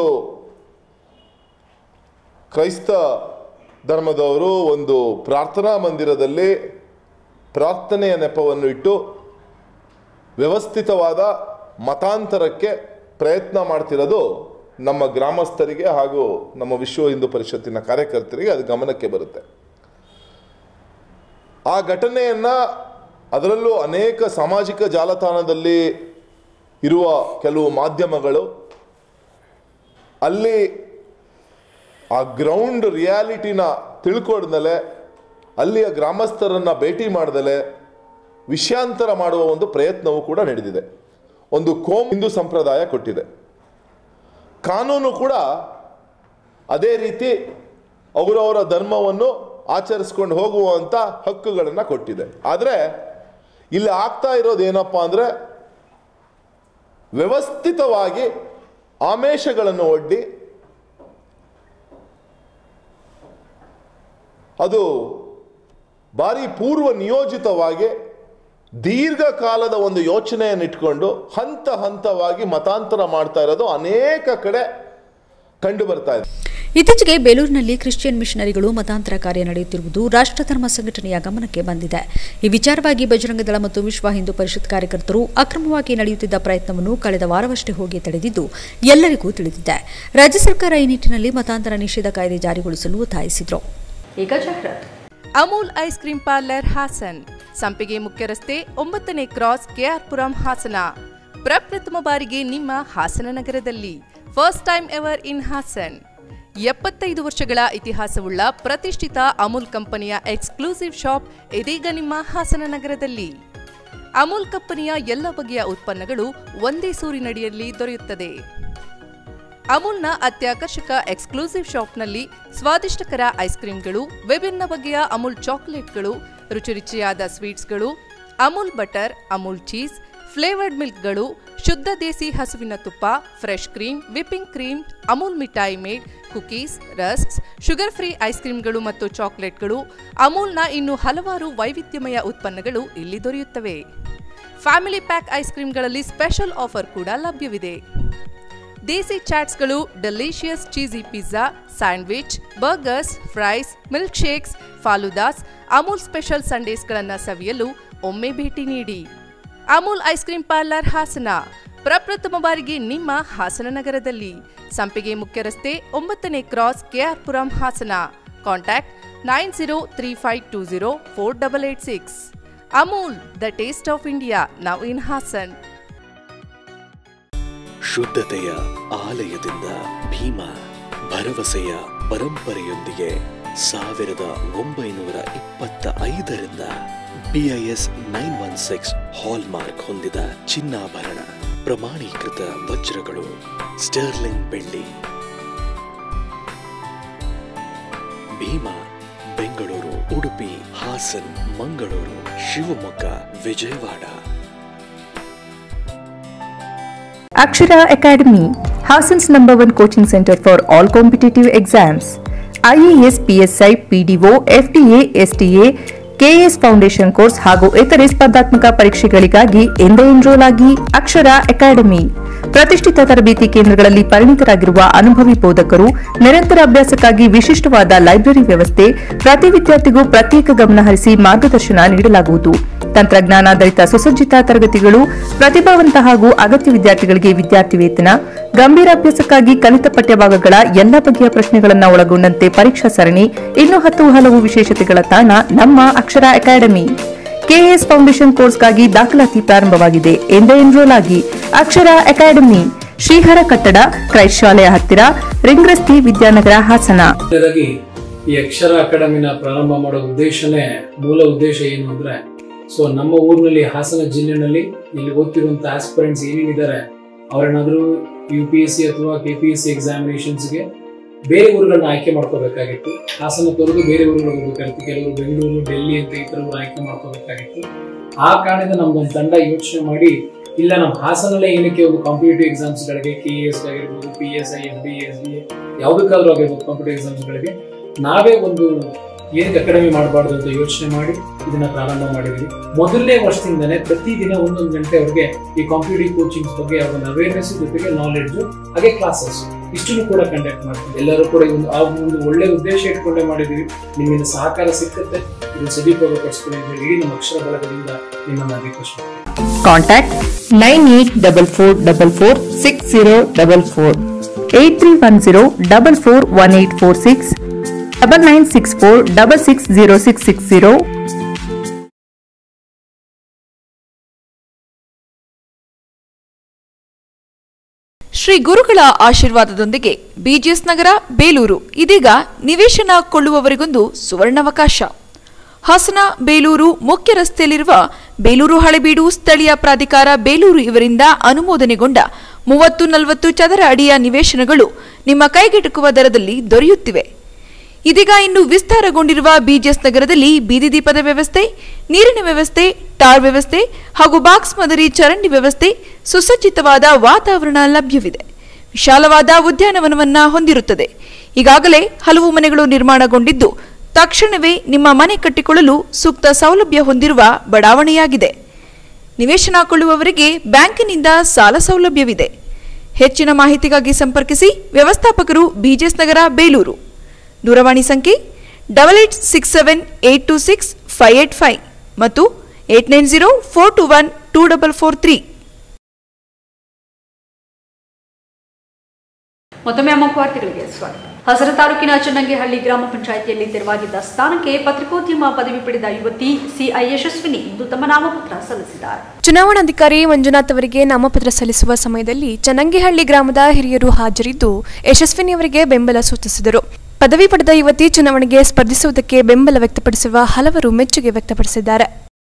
ಕ್ರೈಸ್ತ ಧರ್ಮದವರು ಒಂದು ಪ್ರಾರ್ಥನಾ ಮಂದಿರದಲ್ಲಿ ಪ್ರಾರ್ಥನೆಯ ನೆಪವನ್ನು ಇಟ್ಟು ವ್ಯವಸ್ಥಿತವಾದ ಮತಾಂತರಕ್ಕೆ ಪ್ರಯತ್ನ ಮಾಡ್ತಿರೋದು ನಮ್ಮ ಗ್ರಾಮಸ್ಥರಿಗೆ ಹಾಗೂ ನಮ್ಮ ವಿಶ್ವ ಹಿಂದೂ ಪರಿಷತ್ತಿನ ಕಾರ್ಯಕರ್ತರಿಗೆ ಅದು ಗಮನಕ್ಕೆ ಬರುತ್ತೆ ಆ ಘಟನೆಯನ್ನು ಅದರಲ್ಲೂ ಅನೇಕ ಸಾಮಾಜಿಕ ಜಾಲತಾಣದಲ್ಲಿ ಇರುವ ಕೆಲವು ಮಾಧ್ಯಮಗಳು ಅಲ್ಲಿ ಆ ಗ್ರೌಂಡ್ ರಿಯಾಲಿಟಿನ ತಿಳ್ಕೊಳ್ದಲೆ ಅಲ್ಲಿಯ ಗ್ರಾಮಸ್ಥರನ್ನು ಭೇಟಿ ಮಾಡ್ದಲೆ ವಿಷಯಾಂತರ ಮಾಡುವ ಒಂದು ಪ್ರಯತ್ನವೂ ಕೂಡ ನಡೆದಿದೆ ಒಂದು ಕೋಮ್ ಹಿಂದೂ ಸಂಪ್ರದಾಯ ಕೊಟ್ಟಿದೆ ಕಾನೂನು ಕೂಡ ಅದೇ ರೀತಿ ಅವರವರ ಧರ್ಮವನ್ನು ಆಚರಿಸ್ಕೊಂಡು ಹೋಗುವಂಥ ಹಕ್ಕುಗಳನ್ನು ಕೊಟ್ಟಿದೆ ಆದರೆ ಇಲ್ಲಿ ಆಗ್ತಾ ಇರೋದು ಏನಪ್ಪ ಅಂದರೆ ವ್ಯವಸ್ಥಿತವಾಗಿ ಆಮೇಷಗಳನ್ನು ಒಡ್ಡಿ ಅದು ಭಾರಿ ಪೂರ್ವ ನಿಯೋಜಿತವಾಗಿ ದೀರ್ಘಕಾಲದ ಒಂದು ಯೋಚನೆಯನ್ನು ಇಟ್ಕೊಂಡು ಹಂತ ಹಂತವಾಗಿ ಮತಾಂತರ ಮಾಡ್ತಾ ಇರೋದು ಅನೇಕ ಕಡೆ ಕಂಡು ಬರ್ತಾ ಇದೆ ಇತ್ತೀಚೆಗೆ ಬೇಲೂರಿನಲ್ಲಿ ಕ್ರಿಶ್ಚಿಯನ್ ಮಿಷನರಿಗಳು ಮತಾಂತರ ಕಾರ್ಯ ನಡೆಯುತ್ತಿರುವುದು ರಾಷ್ಟ್ರಧರ್ಮ ಸಂಘಟನೆಯ ಗಮನಕ್ಕೆ ಬಂದಿದೆ ಈ ವಿಚಾರವಾಗಿ ಬಜರಂಗದಳ ಮತ್ತು ವಿಶ್ವ ಹಿಂದೂ ಪರಿಷತ್ ಕಾರ್ಯಕರ್ತರು ಅಕ್ರಮವಾಗಿ ನಡೆಯುತ್ತಿದ್ದ ಪ್ರಯತ್ನವನ್ನು ಕಳೆದ ವಾರವಷ್ಟೇ ಹೋಗಿ ತಡೆದಿದ್ದು ಎಲ್ಲರಿಗೂ ತಿಳಿದಿದೆ ರಾಜ್ಯ ಸರ್ಕಾರ ಈ ನಿಟ್ಟಿನಲ್ಲಿ ಮತಾಂತರ ನಿಷೇಧ ಕಾಯ್ದೆ ಜಾರಿಗೊಳಿಸಲು ಒತ್ತಾಯಿಸಿದರು ಈಗ ಜಾಹೀರಾತು Amul ice cream parlour Hassan Sampige ಮುಖ್ಯ ರಸ್ತೆ ಒಂಬತ್ತನೇ ಕ್ರಾಸ್ ಕೆಆರ್ಪುರಂ ಹಾಸನ ಪ್ರಪ್ರಥಮ ಬಾರಿಗೆ ನಿಮ್ಮ ಹಾಸನ ನಗರದಲ್ಲಿ first time ever in Hassan ಎಪ್ಪತ್ತೈದು ವರ್ಷಗಳ ಇತಿಹಾಸವುಳ್ಳ ಪ್ರತಿಷ್ಠಿತ ಅಮೂಲ್ ಕಂಪನಿಯ ಎಕ್ಸ್ಕ್ಲೂಸಿವ್ ಶಾಪ್ ಇದೀಗ ನಿಮ್ಮ ಹಾಸನ ನಗರದಲ್ಲಿ ಅಮೂಲ್ ಕಂಪನಿಯ ಎಲ್ಲ ಬಗೆಯ ಉತ್ಪನ್ನಗಳು ಒಂದೇ ಸೂರಿನಡಿಯಲ್ಲಿ ದೊರೆಯುತ್ತದೆ ಅಮೂಲ್ನ ಅತ್ಯಾಕರ್ಷಕ ಎಕ್ಸ್ಕ್ಲೂಸಿವ್ ಶಾಪ್ನಲ್ಲಿ ಸ್ವಾದಿಷ್ಟಕರ ಐಸ್ ಕ್ರೀಮ್ಗಳು ವಿಭಿನ್ನ ಬಗೆಯ ಅಮೂಲ್ ಚಾಕೊಲೇಟ್ಗಳು ರುಚಿ ರುಚಿಯಾದ ಸ್ವೀಟ್ಸ್ಗಳು Amul butter Amul cheese flavoured ಮಿಲ್ಕ್ಗಳು ಶುದ್ಧ ದೇಸಿ ಹಸುವಿನ ತುಪ್ಪ fresh cream whipping cream Amul ಮಿಠಾಯಿ made cookies rusks sugar free ice ಕ್ರೀಮ್ಗಳು ಮತ್ತು ಚಾಕೊಲೇಟ್ಗಳು ಅಮೂಲ್ನ ಇನ್ನು ಹಲವಾರು ವೈವಿಧ್ಯಮಯ ಉತ್ಪನ್ನಗಳು ಇಲ್ಲಿ ದೊರೆಯುತ್ತವೆ ಫ್ಯಾಮಿಲಿ ಪ್ಯಾಕ್ ಐಸ್ ಕ್ರೀಮ್ಗಳಲ್ಲಿ ಸ್ಪೆಷಲ್ ಆಫರ್ ಕೂಡ ಲಭ್ಯವಿದೆ ದೇಸಿ ಚಾಟ್ಸ್ಗಳು delicious cheesy pizza sandwich burgers fries milk shakes faloodas Amul special ಸಂಡೇಸ್ಗಳನ್ನು ಸವಿಯಲು ಒಮ್ಮೆ ಭೇಟಿ ನೀಡಿ Amul ice cream parlour Hassan ಪ್ರಪ್ರಥಮ ಬಾರಿಗೆ ನಿಮ್ಮ ಹಾಸನ ನಗರದಲ್ಲಿ ಸಂಪಿಗೆ ಮುಖ್ಯ ರಸ್ತೆ ಒಂಬತ್ತನೇ cross KR Puram Hassan contact nine zero three five two zero four double eight six Amul the taste of India now in Hassan ಶುದ್ಧತೆಯ ಆಲಯದಿಂದ ಭೀಮಾ ಭರವಸೆಯ ಪರಂಪರೆಯೊಂದಿಗೆ ಸಾವಿರದ ಒಂಬೈನೂರ ಇಪ್ಪತ್ತ ಐದರಿಂದ BIS nine one six hallmark ಹೊಂದಿದ ಚಿನ್ನಾಭರಣ ಪ್ರಮಾಣೀಕೃತ ವಜ್ರಗಳು ಸ್ಟರ್ಲಿಂಗ್ ಬೆಳ್ಳಿ Bhima Bengaluru Udupi Hassan Mangaluru Shivamogga Vijayawada Akshara Academy, Hassan's number one coaching center for all competitive exams. IAS, PSI, PDO, FDA, STA, KS foundation course ಹಾಗೂ ಇತರೆ ಸ್ಪರ್ಧಾತ್ಮಕ ಪರೀಕ್ಷೆಗಳಿಗಾಗಿ ಎಂದೇ ಎನ್ರೋಲ್ ಆಗಿ ಅಕ್ಷರ ಅಕಾಡೆಮಿ ಪ್ರತಿಷ್ಠಿತ ತರಬೇತಿ ಕೇಂದ್ರಗಳಲ್ಲಿ ಪರಿಣಿತರಾಗಿರುವ ಅನುಭವಿ ಬೋಧಕರು ನಿರಂತರ ಅಭ್ಯಾಸಕ್ಕಾಗಿ ವಿಶಿಷ್ಟವಾದ ಲೈಬ್ರರಿ ವ್ಯವಸ್ಥೆ ಪ್ರತಿ ವಿದ್ಯಾರ್ಥಿಗೂ ಪ್ರತ್ಯೇಕ ಗಮನ ಹರಿಸಿ ಮಾರ್ಗದರ್ಶನ ನೀಡಲಾಗುವುದು ತಂತ್ರಜ್ಞಾನಾಧಾರಿತ ಸುಸಜ್ಜಿತ ತರಗತಿಗಳು ಪ್ರತಿಭಾವಂತ ಹಾಗೂ ಅಗತ್ಯ ವಿದ್ಯಾರ್ಥಿಗಳಿಗೆ ವಿದ್ಯಾರ್ಥಿ ವೇತನ ಗಂಭೀರ ಅಭ್ಯಾಸಕ್ಕಾಗಿ ಕಲಿತ ಪಠ್ಯಭಾಗಗಳ ಎಲ್ಲ ಬಗೆಯ ಪ್ರಶ್ನೆಗಳನ್ನು ಒಳಗೊಂಡಂತೆ ಪರೀಕ್ಷಾ ಸರಣಿ ಇನ್ನೂ ಹತ್ತು ಹಲವು ವಿಶೇಷತೆಗಳ ತಾಣ ನಮ್ಮ ಅಕ್ಷರ ಅಕಾಡೆಮಿ ಕೆಎಸ್ ಫೌಂಡೇಶನ್ ಕೋರ್ಸ್ಗಾಗಿ ದಾಖಲಾತಿ ಪ್ರಾರಂಭವಾಗಿದೆ ಎಂದೇ ಎನ್ರೋಲ್ ಆಗಿ ಅಕ್ಷರ ಅಕಾಡೆಮಿ ಶ್ರೀಹರ ಕಟ್ಟಡ ಕ್ರೈಸ್ಟ್ ಶಾಲೆಯ ಹತ್ತಿರ ರಿಂಗ್ ರಸ್ತೆ ವಿದ್ಯಾನಗರ ಹಾಸನ ಮೊದಲನೇದಾಗಿ ಈ ಅಕ್ಷರ ಅಕಾಡೆಮಿನ ಪ್ರಾರಂಭ ಮಾಡೋ ಉದ್ದೇಶನೇ ಮೂಲ ಉದ್ದೇಶ ಏನು ಅಂದ್ರೆ ಸೊ ನಮ್ಮ ಊರಿನಲ್ಲಿ ಹಾಸನ ಜಿಲ್ಲೆನಲ್ಲಿ ಇಲ್ಲಿ ಓದ್ತಿರುವಂತ ಆಸ್ಪಿರೆಂಟ್ಸ್ ಏನೇನಿದ್ದಾರೆ ಅವ್ರೇನಾದ್ರೂ ಯು ಪಿ ಎಸ್ ಸಿ ಅಥವಾ ಕೆ ಪಿ ಎಸ್ ಸಿ ಎಕ್ಸಾಮಿನೇಷನ್ಸ್ಗೆ ಬೇರೆ ಊರುಗಳನ್ನ ಆಯ್ಕೆ ಮಾಡ್ಕೋಬೇಕಾಗಿತ್ತು ಹಾಸನ ತೊರೆದು ಬೇರೆ ಊರುಗಳಿಗೆ ಹೋಗ್ಬೇಕಾಗಿತ್ತು ಕೆಲವರು ಬೆಂಗಳೂರು ಡೆಲ್ಲಿ ಅಂತ ಈ ಥರ ಊರು ಆಯ್ಕೆ ಮಾಡ್ಕೋಬೇಕಾಗಿತ್ತು ಆ ಕಾರಣದಿಂದ ನಮ್ದೊಂದು ತಂಡ ಯೋಚನೆ ಮಾಡಿ ಇಲ್ಲ ನಮ್ಮ ಹಾಸನಲ್ಲೇ ಏನಕ್ಕೆ ಒಂದು ಕಾಂಪಿಟೇಟಿವ್ ಎಕ್ಸಾಮ್ಸ್ಗಳಿಗೆ ಕೆ ಎಸ್ ಆಗಿರ್ಬೋದು P S I F D S D ಯಾವುದಕ್ಕಾದ್ರೂ ಆಗಿರ್ಬೋದು ಕಾಂಪಿಟೇಟಿವ್ ಎಕ್ಸಾಮ್ಸ್ಗಳಿಗೆ ನಾವೇ ಒಂದು ಏನಕ್ಕೆ ಅಕಾಡೆಮಿ ಮಾಡಬಾರ್ದು ಅಂತ ಯೋಚನೆ ಮಾಡಿ ಇದನ್ನ ಪ್ರಾರಂಭ ಮಾಡಿದ್ವಿ ಮೊದಲನೇ ವರ್ಷದಿಂದನೇ ಪ್ರತಿದಿನ ಒಂದೊಂದು ಗಂಟೆ ಅವ್ರಿಗೆ ಈ ಕಾಂಪಿಟೇಟಿವ್ ಕೋಚಿಂಗ್ಸ್ ಬಗ್ಗೆ ಅವ್ರ ಒಂದು ಅವೇರ್ನೆಸ್ ಜೊತೆಗೆ ನಾಲೆಡ್ಜ್ ಹಾಗೆ ಕ್ಲಾಸಸ್ ಇಷ್ಟನ್ನು ಕೂಡ ಕಂಡಕ್ಟ್ ಮಾಡ್ತೀವಿ ಎಲ್ಲರೂ ಕೂಡ ಈ ಒಂದು ಆ ಒಂದು ಒಳ್ಳೆ ಉದ್ದೇಶ ಇಟ್ಕೊಂಡೇ ಮಾಡಿದೀವಿ ನಿಮ್ಮಿಂದ ಸಹಕಾರ ಸಿಕ್ಕತ್ತೆ ಇದನ್ನು ಸದುಪಯೋಗ ಪಡಿಸ್ಕೊಳ್ಳಿ ಅಂತ ಹೇಳಿ ಇಡೀ ನಮ್ಮ ಅಕ್ಷರ ಬಳಗದಿಂದ ನಿಮ್ಮನ್ನ ರಿಕ್ವೆಸ್ಟ್ ಮಾಡ್ತೀನಿ Contact 9844646044 8310 441846 9964 660660 ಶ್ರೀ ಗುರುಗಳ ಆಶೀರ್ವಾದದೊಂದಿಗೆ ಬಿಜಿಎಸ್ ನಗರ ಬೇಲೂರು ಇದೀಗ ನಿವೇಶನ ಕೊಳ್ಳುವವರಿಗೊಂದು ಸುವರ್ಣಾವಕಾಶ ಹಾಸನ ಬೇಲೂರು ಮುಖ್ಯ ರಸ್ತೆಯಲ್ಲಿರುವ ಬೇಲೂರು ಹಳೆಬೀಡು ಸ್ಥಳೀಯ ಪ್ರಾಧಿಕಾರ ಬೇಲೂರು ಇವರಿಂದ ಅನುಮೋದನೆಗೊಂಡ ಮೂವತ್ತು ನಲವತ್ತು ಚದರ ಅಡಿಯ ನಿವೇಶನಗಳು ನಿಮ್ಮ ಕೈಗೆಟುಕುವ ದರದಲ್ಲಿ ದೊರೆಯುತ್ತಿವೆ ಇದೀಗ ಇನ್ನು ವಿಸ್ತಾರಗೊಂಡಿರುವ ಬಿಜಿಎಸ್ ನಗರದಲ್ಲಿ ಬೀದಿ ದೀಪದ ವ್ಯವಸ್ಥೆ ನೀರಿನ ವ್ಯವಸ್ಥೆ ಟಾರ್ ವ್ಯವಸ್ಥೆ ಹಾಗೂ ಬಾಕ್ಸ್ ಮಾದರಿ ಚರಂಡಿ ವ್ಯವಸ್ಥೆ ಸುಸಜ್ಜಿತವಾದ ವಾತಾವರಣ ಲಭ್ಯವಿದೆ ವಿಶಾಲವಾದ ಉದ್ಯಾನವನವನ್ನ ಹೊಂದಿರುತ್ತದೆ ಈಗಾಗಲೇ ಹಲವು ಮನೆಗಳು ನಿರ್ಮಾಣಗೊಂಡಿದ್ದು ತಕ್ಷಣವೇ ನಿಮ್ಮ ಮನೆ ಕಟ್ಟಿಕೊಳ್ಳಲು ಸೂಕ್ತ ಸೌಲಭ್ಯ ಹೊಂದಿರುವ ಬಡಾವಣೆಯಾಗಿದೆ ನಿವೇಶನ ಕೊಳ್ಳುವವರಿಗೆ ಬ್ಯಾಂಕಿನಿಂದ ಸಾಲ ಸೌಲಭ್ಯವಿದೆ ಹೆಚ್ಚಿನ ಮಾಹಿತಿಗಾಗಿ ಸಂಪರ್ಕಿಸಿ ವ್ಯವಸ್ಥಾಪಕರು ಬಿಜೆಸ್ ನಗರ ಬೇಲೂರು ದೂರವಾಣಿ ಸಂಖ್ಯೆ double eight six seven eight two six five eight five ಮತ್ತು eight nine zero four two one two double four three ಮತ್ತೊಮ್ಮೆ ಅಮ್ಮ ವಾರ್ತೆಗಳಿಗೆ ಸ್ವಾಗತ ಹಸರ ತಾಲೂಕಿನ ಚನ್ನಂಗೆಹಳ್ಳಿ ಗ್ರಾಮ ಪಂಚಾಯಿತಿಯಲ್ಲಿ ತೆರವಾಗಿದ್ದ ಸ್ಥಾನಕ್ಕೆ ಪತ್ರಿಕೋದ್ಯಮ ಪದವಿ ಪಡೆದ ಯುವತಿ ಸಿಐ ಯಶಸ್ವಿನಿ ಇಂದು ತಮ್ಮ ನಾಮಪತ್ರ ಸಲ್ಲಿಸಿದ್ದಾರೆ ಚುನಾವಣಾಧಿಕಾರಿ ಮಂಜುನಾಥ್ ಅವರಿಗೆ ನಾಮಪತ್ರ ಸಲ್ಲಿಸುವ ಸಮಯದಲ್ಲಿ ಚನ್ನಂಗಿಹಳ್ಳಿ ಗ್ರಾಮದ ಹಿರಿಯರು ಹಾಜರಿದ್ದು ಯಶಸ್ವಿನಿ ಅವರಿಗೆ ಬೆಂಬಲ ಸೂಚಿಸಿದರು ಪದವಿ ಪಡೆದ ಯುವತಿ ಚುನಾವಣೆಗೆ ಸ್ಪರ್ಧಿಸುವುದಕ್ಕೆ ಬೆಂಬಲ ವ್ಯಕ್ತಪಡಿಸುವ ಹಲವರು ಮೆಚ್ಚುಗೆ ವ್ಯಕ್ತಪಡಿಸಿದ್ದಾರೆ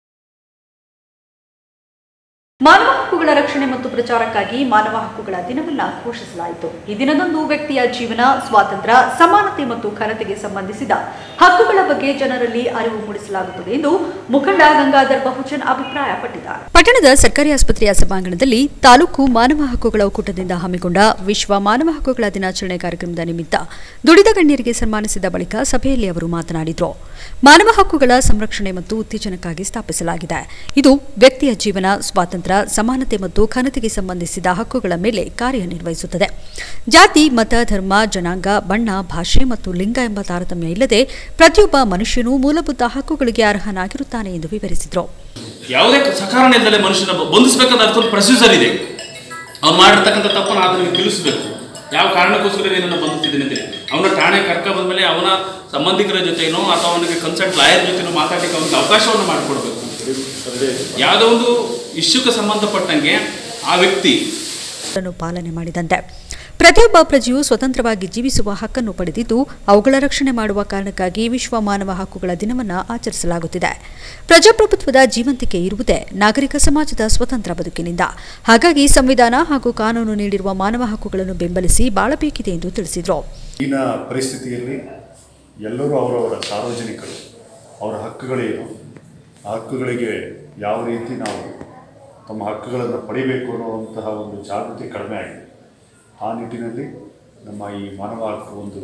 ಮಾನವ ಹಕ್ಕುಗಳ ರಕ್ಷಣೆ ಮತ್ತು ಪ್ರಚಾರಕ್ಕಾಗಿ ಮಾನವ ಹಕ್ಕುಗಳ ದಿನವನ್ನ ಘೋಷಿಸಲಾಯಿತು ಈ ದಿನದಂದು ವ್ಯಕ್ತಿಯ ಜೀವನ ಸ್ವಾತಂತ್ರ್ಯ ಸಮಾನತೆ ಮತ್ತು ಘನತೆಗೆ ಸಂಬಂಧಿಸಿದ ಹಕ್ಕುಗಳ ಬಗ್ಗೆ ಜನರಲ್ಲಿ ಅರಿವು ಮೂಡಿಸಲಾಗುತ್ತದೆ ಎಂದು ಮುಖಂಡ ಗಂಗಾಧರ್ ಬಹುಜನ್ ಅಭಿಪ್ರಾಯಪಟ್ಟಿದ್ದಾರೆ ಪಟ್ಟಣದ ಸರ್ಕಾರಿ ಆಸ್ಪತ್ರೆಯ ಸಭಾಂಗಣದಲ್ಲಿ ತಾಲೂಕು ಮಾನವ ಹಕ್ಕುಗಳ ಒಕ್ಕೂಟದಿಂದ ಹಮ್ಮಿಕೊಂಡ ವಿಶ್ವ ಮಾನವ ಹಕ್ಕುಗಳ ದಿನಾಚರಣೆ ಕಾರ್ಯಕ್ರಮದ ನಿಮಿತ್ತ ದುಡಿದ ಗಣ್ಯರಿಗೆ ಸನ್ಮಾನಿಸಿದ ಬಳಿಕ ಸಭೆಯಲ್ಲಿ ಅವರು ಮಾತನಾಡಿದರು ಮಾನವ ಹಕ್ಕುಗಳ ಸಂರಕ್ಷಣೆ ಮತ್ತು ಉತ್ತೇಜನಕ್ಕಾಗಿ ಸ್ಥಾಪಿಸಲಾಗಿದೆ ಇದು ವ್ಯಕ್ತಿಯ ಜೀವನ ಸ್ವಾತಂತ್ರ್ಯ ಸಮಾನತೆ ಮತ್ತು ಘನತೆಗೆ ಸಂಬಂಧಿಸಿದ ಹಕ್ಕುಗಳ ಮೇಲೆ ಕಾರ್ಯನಿರ್ವಹಿಸುತ್ತದೆ ಜಾತಿ ಮತ ಧರ್ಮ ಜನಾಂಗ ಬಣ್ಣ ಭಾಷೆ ಮತ್ತು ಲಿಂಗ ಎಂಬ ತಾರತಮ್ಯ ಇಲ್ಲದೆ ಪ್ರತಿಯೊಬ್ಬ ಮನುಷ್ಯನೂ ಮೂಲಭೂತ ಹಕ್ಕುಗಳಿಗೆ ಅರ್ಹನಾಗಿರುತ್ತಾನೆ ಎಂದು ವಿವರಿಸಿದರು ಯಾವುದೇ ಸಕಾರಣ ಇಲ್ಲದೆ ಮನುಷ್ಯನ ಬಂಧಿಸಬೇಕಾದ ಅದಕ್ಕೊಂದು ಪ್ರೊಸೀಜರ್ ಇದೆ ಅವ್ನು ಮಾಡಿರ್ತಕ್ಕಂಥ ತಪ್ಪನ್ನು ಆತನಿಗೆ ತಿಳಿಸಬೇಕು ಯಾವ ಕಾರಣಕ್ಕೋಸ್ಕರ ಏನನ್ನು ಬಂಧಿಸ್ತಿದ್ದೀನಿ ಅಂತೇಳಿ ಅವನ ಠಾಣೆ ಕರ್ಕ ಬಂದಮೇಲೆ ಅವನ ಸಂಬಂಧಿಕರ ಜೊತೆನೋ ಅಥವಾ ಅವನಿಗೆ ಕನ್ಸಲ್ಟ್ ಲಾಯರ್ ಜೊತೆನೋ ಮಾತಾಡಲಿಕ್ಕೆ ಅವನಿಗೆ ಅವಕಾಶವನ್ನು ಮಾಡಿಕೊಡ್ಬೇಕು ಯಾವುದೋ ಒಂದು ಇಶ್ಯೂಕ್ಕೆ ಸಂಬಂಧಪಟ್ಟಂಗೆ ಆ ವ್ಯಕ್ತಿ ನ್ನು ಪಾಲನೆ ಮಾಡಿದಂತೆ ಪ್ರತಿಯೊಬ್ಬ ಪ್ರಜೆಯು ಸ್ವತಂತ್ರವಾಗಿ ಜೀವಿಸುವ ಹಕ್ಕನ್ನು ಪಡೆದಿದ್ದು ಅವುಗಳ ರಕ್ಷಣೆ ಮಾಡುವ ಕಾರಣಕ್ಕಾಗಿ ವಿಶ್ವ ಮಾನವ ಹಕ್ಕುಗಳ ದಿನವನ್ನು ಆಚರಿಸಲಾಗುತ್ತಿದೆ ಪ್ರಜಾಪ್ರಭುತ್ವದ ಜೀವಂತಿಕೆ ಇರುವುದೇ ನಾಗರಿಕ ಸಮಾಜದ ಸ್ವತಂತ್ರ ಬದುಕಿನಿಂದ ಹಾಗಾಗಿ ಸಂವಿಧಾನ ಹಾಗೂ ಕಾನೂನು ನೀಡಿರುವ ಮಾನವ ಹಕ್ಕುಗಳನ್ನು ಬೆಂಬಲಿಸಿ ಬಾಳಬೇಕಿದೆ ಎಂದು ತಿಳಿಸಿದರು ಈಗಿನ ಪರಿಸ್ಥಿತಿಯಲ್ಲಿ ಎಲ್ಲರೂ ಅವರವರ ಸಾರ್ವಜನಿಕರು ಅವರ ಹಕ್ಕುಗಳೇನು ಆ ಹಕ್ಕುಗಳಿಗೆ ಯಾವ ರೀತಿ ನಾವು ತಮ್ಮ ಹಕ್ಕುಗಳನ್ನು ಪಡಿಬೇಕು ಅನ್ನುವಂತಹ ಒಂದು ಜಾಗೃತಿ ಕಡಿಮೆ ಆಗಿದೆ ಆ ನಿಟ್ಟಿನಲ್ಲಿ ನಮ್ಮ ಈ ಮಾನವ ಹಕ್ಕು ಒಂದು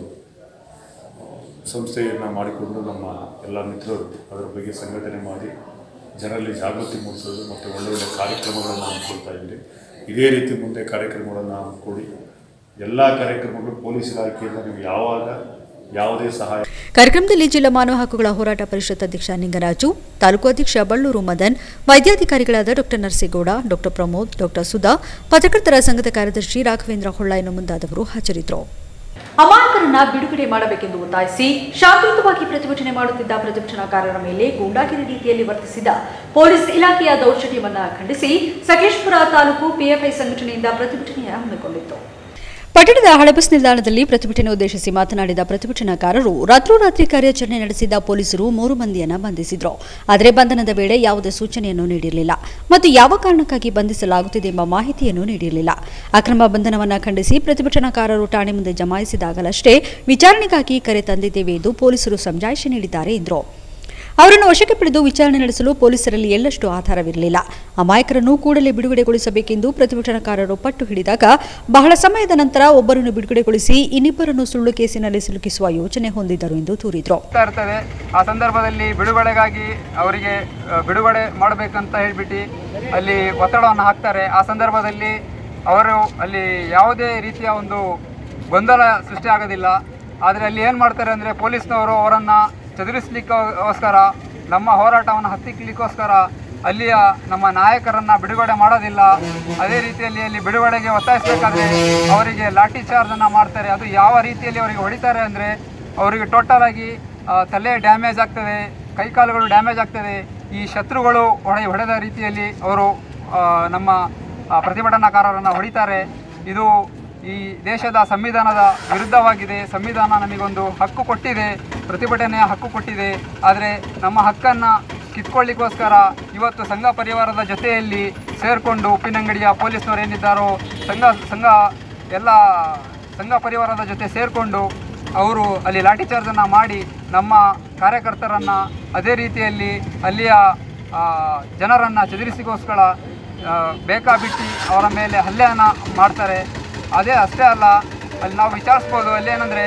ಸಂಸ್ಥೆಯನ್ನು ಮಾಡಿಕೊಂಡು ನಮ್ಮ ಎಲ್ಲ ಮಿತ್ರರು ಅದರ ಬಗ್ಗೆ ಸಂಘಟನೆ ಮಾಡಿ ಜನರಲ್ಲಿ ಜಾಗೃತಿ ಮೂಡಿಸೋದು ಮತ್ತು ಒಳ್ಳೊಳ್ಳೆ ಕಾರ್ಯಕ್ರಮಗಳನ್ನು ಹಮ್ಮಿಕೊಳ್ತಾ ಇದ್ದೀರಿ ಇದೇ ರೀತಿ ಮುಂದೆ ಕಾರ್ಯಕ್ರಮಗಳನ್ನು ಹಮ್ಮಿಕೊಡಿ ಎಲ್ಲ ಕಾರ್ಯಕ್ರಮಗಳು ಪೊಲೀಸ್ ಇಲಾಖೆಯಿಂದ ನೀವು ಯಾವಾಗ ಯಾವುದೇ ಸಹಾಯ ಕಾರ್ಯಕ್ರಮದಲ್ಲಿ ಜಿಲ್ಲಾ ಮಾನವ ಹಕ್ಕುಗಳ ಹೋರಾಟ ಪರಿಷತ್ ಅಧ್ಯಕ್ಷ ನಿಂಗರಾಜು ತಾಲೂಕು ಅಧ್ಯಕ್ಷ ಬಳ್ಳೂರು ಮದನ್ ವೈದ್ಯಾಧಿಕಾರಿಗಳಾದ doctor Narasegowda doctor Pramod doctor Sudha ಪತ್ರಕರ್ತರ ಸಂಘದ ಕಾರ್ಯದರ್ಶಿ ರಾಘವೇಂದ್ರ ಹೊಳ್ಳ ಇನ್ನು ಮುಂತಾದವರು ಹಾಜರಿದ್ದರು ಅಮಾಯಕರನ್ನ ಬಿಡುಗಡೆ ಮಾಡಬೇಕೆಂದು ಒತ್ತಾಯಿಸಿ ಶಾಂತಿಯುತವಾಗಿ ಪ್ರತಿಭಟನೆ ಮಾಡುತ್ತಿದ್ದ ಪ್ರತಿಭಟನಾಕಾರರ ಮೇಲೆ ಗೂಂಡಾಗಿರಿ ರೀತಿಯಲ್ಲಿ ವರ್ತಿಸಿದ ಪೊಲೀಸ್ ಇಲಾಖೆಯ ದೌರ್ಜನ್ಯವನ್ನ ಖಂಡಿಸಿ ಸಕಲೇಶ್ಪುರ ತಾಲೂಕು ಪಿಎಫ್ಐ ಸಂಘಟನೆಯಿಂದ ಪ್ರತಿಭಟನೆ ಹಮ್ಮಿಕೊಂಡಿತ್ತು ಪಟ್ಟಣದ ಹಳೆ ಬಸ್ ನಿಲ್ದಾಣದಲ್ಲಿ ಪ್ರತಿಭಟನೆ ಉದ್ದೇಶಿಸಿ ಮಾತನಾಡಿದ ಪ್ರತಿಭಟನಾಕಾರರು ರಾತ್ರೋರಾತ್ರಿ ಕಾರ್ಯಾಚರಣೆ ನಡೆಸಿದ ಪೊಲೀಸರು ಮೂರು ಮಂದಿಯನ್ನ ಬಂಧಿಸಿದ್ರು ಆದರೆ ಬಂಧನದ ವೇಳೆ ಯಾವುದೇ ಸೂಚನೆಯನ್ನು ನೀಡಿರಲಿಲ್ಲ ಮತ್ತು ಯಾವ ಕಾರಣಕ್ಕಾಗಿ ಬಂಧಿಸಲಾಗುತ್ತಿದೆ ಎಂಬ ಮಾಹಿತಿಯನ್ನು ನೀಡಿರಲಿಲ್ಲ ಅಕ್ರಮ ಬಂಧನವನ್ನ ಖಂಡಿಸಿ ಪ್ರತಿಭಟನಾಕಾರರು ಠಾಣೆ ಮುಂದೆ ಜಮಾಯಿಸಿದಾಗಲಷ್ಟೇ ವಿಚಾರಣೆಗಾಗಿ ಕರೆ ತಂದಿದ್ದೇವೆ ಎಂದು ಪೊಲೀಸರು ಸಮಜಾಯಿಷಿ ನೀಡಿದ್ದಾರೆ ಎಂದರು ಅವರನ್ನು ವಶಕ್ಕೆ ಪಡೆದು ವಿಚಾರಣೆ ನಡೆಸಲು ಪೊಲೀಸರಲ್ಲಿ ಎಳ್ಳಷ್ಟು ಆಧಾರವಿರಲಿಲ್ಲ ಅಮಾಯಕರನ್ನು ಕೂಡಲೇ ಬಿಡುಗಡೆಗೊಳಿಸಬೇಕೆಂದು ಪ್ರತಿಭಟನಾಕಾರರು ಪಟ್ಟು ಹಿಡಿದಾಗ ಬಹಳ ಸಮಯದ ನಂತರ ಒಬ್ಬರನ್ನು ಬಿಡುಗಡೆಗೊಳಿಸಿ ಇನ್ನಿಬ್ಬರನ್ನು ಸುಳ್ಳು ಕೇಸಿನಲ್ಲಿ ಸಿಲುಕಿಸುವ ಯೋಚನೆ ಹೊಂದಿದ್ದರು ಎಂದು ದೂರಿದರು ಆಗ್ತಾ ಇರ್ತದೆ ಆ ಸಂದರ್ಭದಲ್ಲಿ ಬಿಡುಗಡೆಗಾಗಿ ಅವರಿಗೆ ಅಹ್, ಬಿಡುಗಡೆ ಮಾಡಬೇಕಂತ ಹೇಳ್ಬಿಟ್ಟು ಅಲ್ಲಿ ಒತ್ತಡವನ್ನು ಹಾಕ್ತಾರೆ ಆ ಸಂದರ್ಭದಲ್ಲಿ ಅವರು ಅಲ್ಲಿ ಯಾವುದೇ ರೀತಿಯ ಒಂದು ಗೊಂದಲ ಸೃಷ್ಟಿ ಆಗೋದಿಲ್ಲ ಆದರೆ ಅಲ್ಲಿ ಏನು ಮಾಡ್ತಾರೆ ಅಂದರೆ ಪೊಲೀಸ್ನವರು ಅವರನ್ನು ಚದುರಿಸ್ಲಿಕ್ಕೋಸ್ಕರ ನಮ್ಮ ಹೋರಾಟವನ್ನು ಹತ್ತಿಕ್ಕಲಿಕ್ಕೋಸ್ಕರ ಅಲ್ಲಿಯ ನಮ್ಮ ನಾಯಕರನ್ನ ಬಿಡುಗಡೆ ಮಾಡೋದಿಲ್ಲ ಅದೇ ರೀತಿಯಲ್ಲಿ ಅಲ್ಲಿ ಬಿಡುಗಡೆಗೆ ಒತ್ತಾಯಿಸಬೇಕಾದ್ರೆ ಅವರಿಗೆ ಲಾಠಿ ಚಾರ್ಜ್ ಅನ್ನ ಮಾಡ್ತಾರೆ ಅದು ಯಾವ ರೀತಿಯಲ್ಲಿ ಅವರಿಗೆ ಹೊಡಿತಾರೆ ಅಂದರೆ ಅವರಿಗೆ ಟೋಟಲ್ ಆಗಿ ಆ, ತಲೆ ಡ್ಯಾಮೇಜ್ ಆಗ್ತದೆ ಕೈಕಾಲುಗಳು ಡ್ಯಾಮೇಜ್ ಆಗ್ತದೆ ಈ ಶತ್ರುಗಳು ಹೊಡೆ ಹೊಡೆದ ರೀತಿಯಲ್ಲಿ ಅವರು ಆ, ನಮ್ಮ ಆ, ಪ್ರತಿಭಟನಾಕಾರರನ್ನು ಹೊಡಿತಾರೆ ಇದು ಈ ದೇಶದ ಸಂವಿಧಾನದ ವಿರುದ್ಧವಾಗಿದೆ ಸಂವಿಧಾನ ನಮಗೊಂದು ಹಕ್ಕು ಕೊಟ್ಟಿದೆ ಪ್ರತಿಭಟನೆಯ ಹಕ್ಕು ಕೊಟ್ಟಿದೆ ಆದರೆ ನಮ್ಮ ಹಕ್ಕನ್ನು ಕಿತ್ಕೊಳ್ಳಿಕ್ಕೋಸ್ಕರ ಇವತ್ತು ಸಂಘ ಪರಿವಾರದ ಜೊತೆಯಲ್ಲಿ ಸೇರಿಕೊಂಡು ಉಪ್ಪಿನಂಗಡಿಯ ಪೊಲೀಸ್ನವರು ಏನಿದ್ದಾರೋ ಸಂಘ ಸಂಘ ಎಲ್ಲ ಸಂಘ ಪರಿವಾರದ ಜೊತೆ ಸೇರಿಕೊಂಡು ಅವರು ಅಲ್ಲಿ ಲಾಠಿ ಚಾರ್ಜನ್ನು ಮಾಡಿ ನಮ್ಮ ಕಾರ್ಯಕರ್ತರನ್ನು ಅದೇ ರೀತಿಯಲ್ಲಿ ಅಲ್ಲಿಯ ಆ, ಜನರನ್ನು ಚದುರಿಸಿಗೋಸ್ಕರ ಆ, ಬೇಕಾಬಿಟ್ಟಿ ಅವರ ಮೇಲೆ ಹಲ್ಲೆಯನ್ನು ಮಾಡ್ತಾರೆ ಅದೇ ಅಷ್ಟೇ ಅಲ್ಲ ಅಲ್ಲಿ ನಾವು ವಿಚಾರಿಸ್ಬೋದು ಅಲ್ಲೇನೆಂದರೆ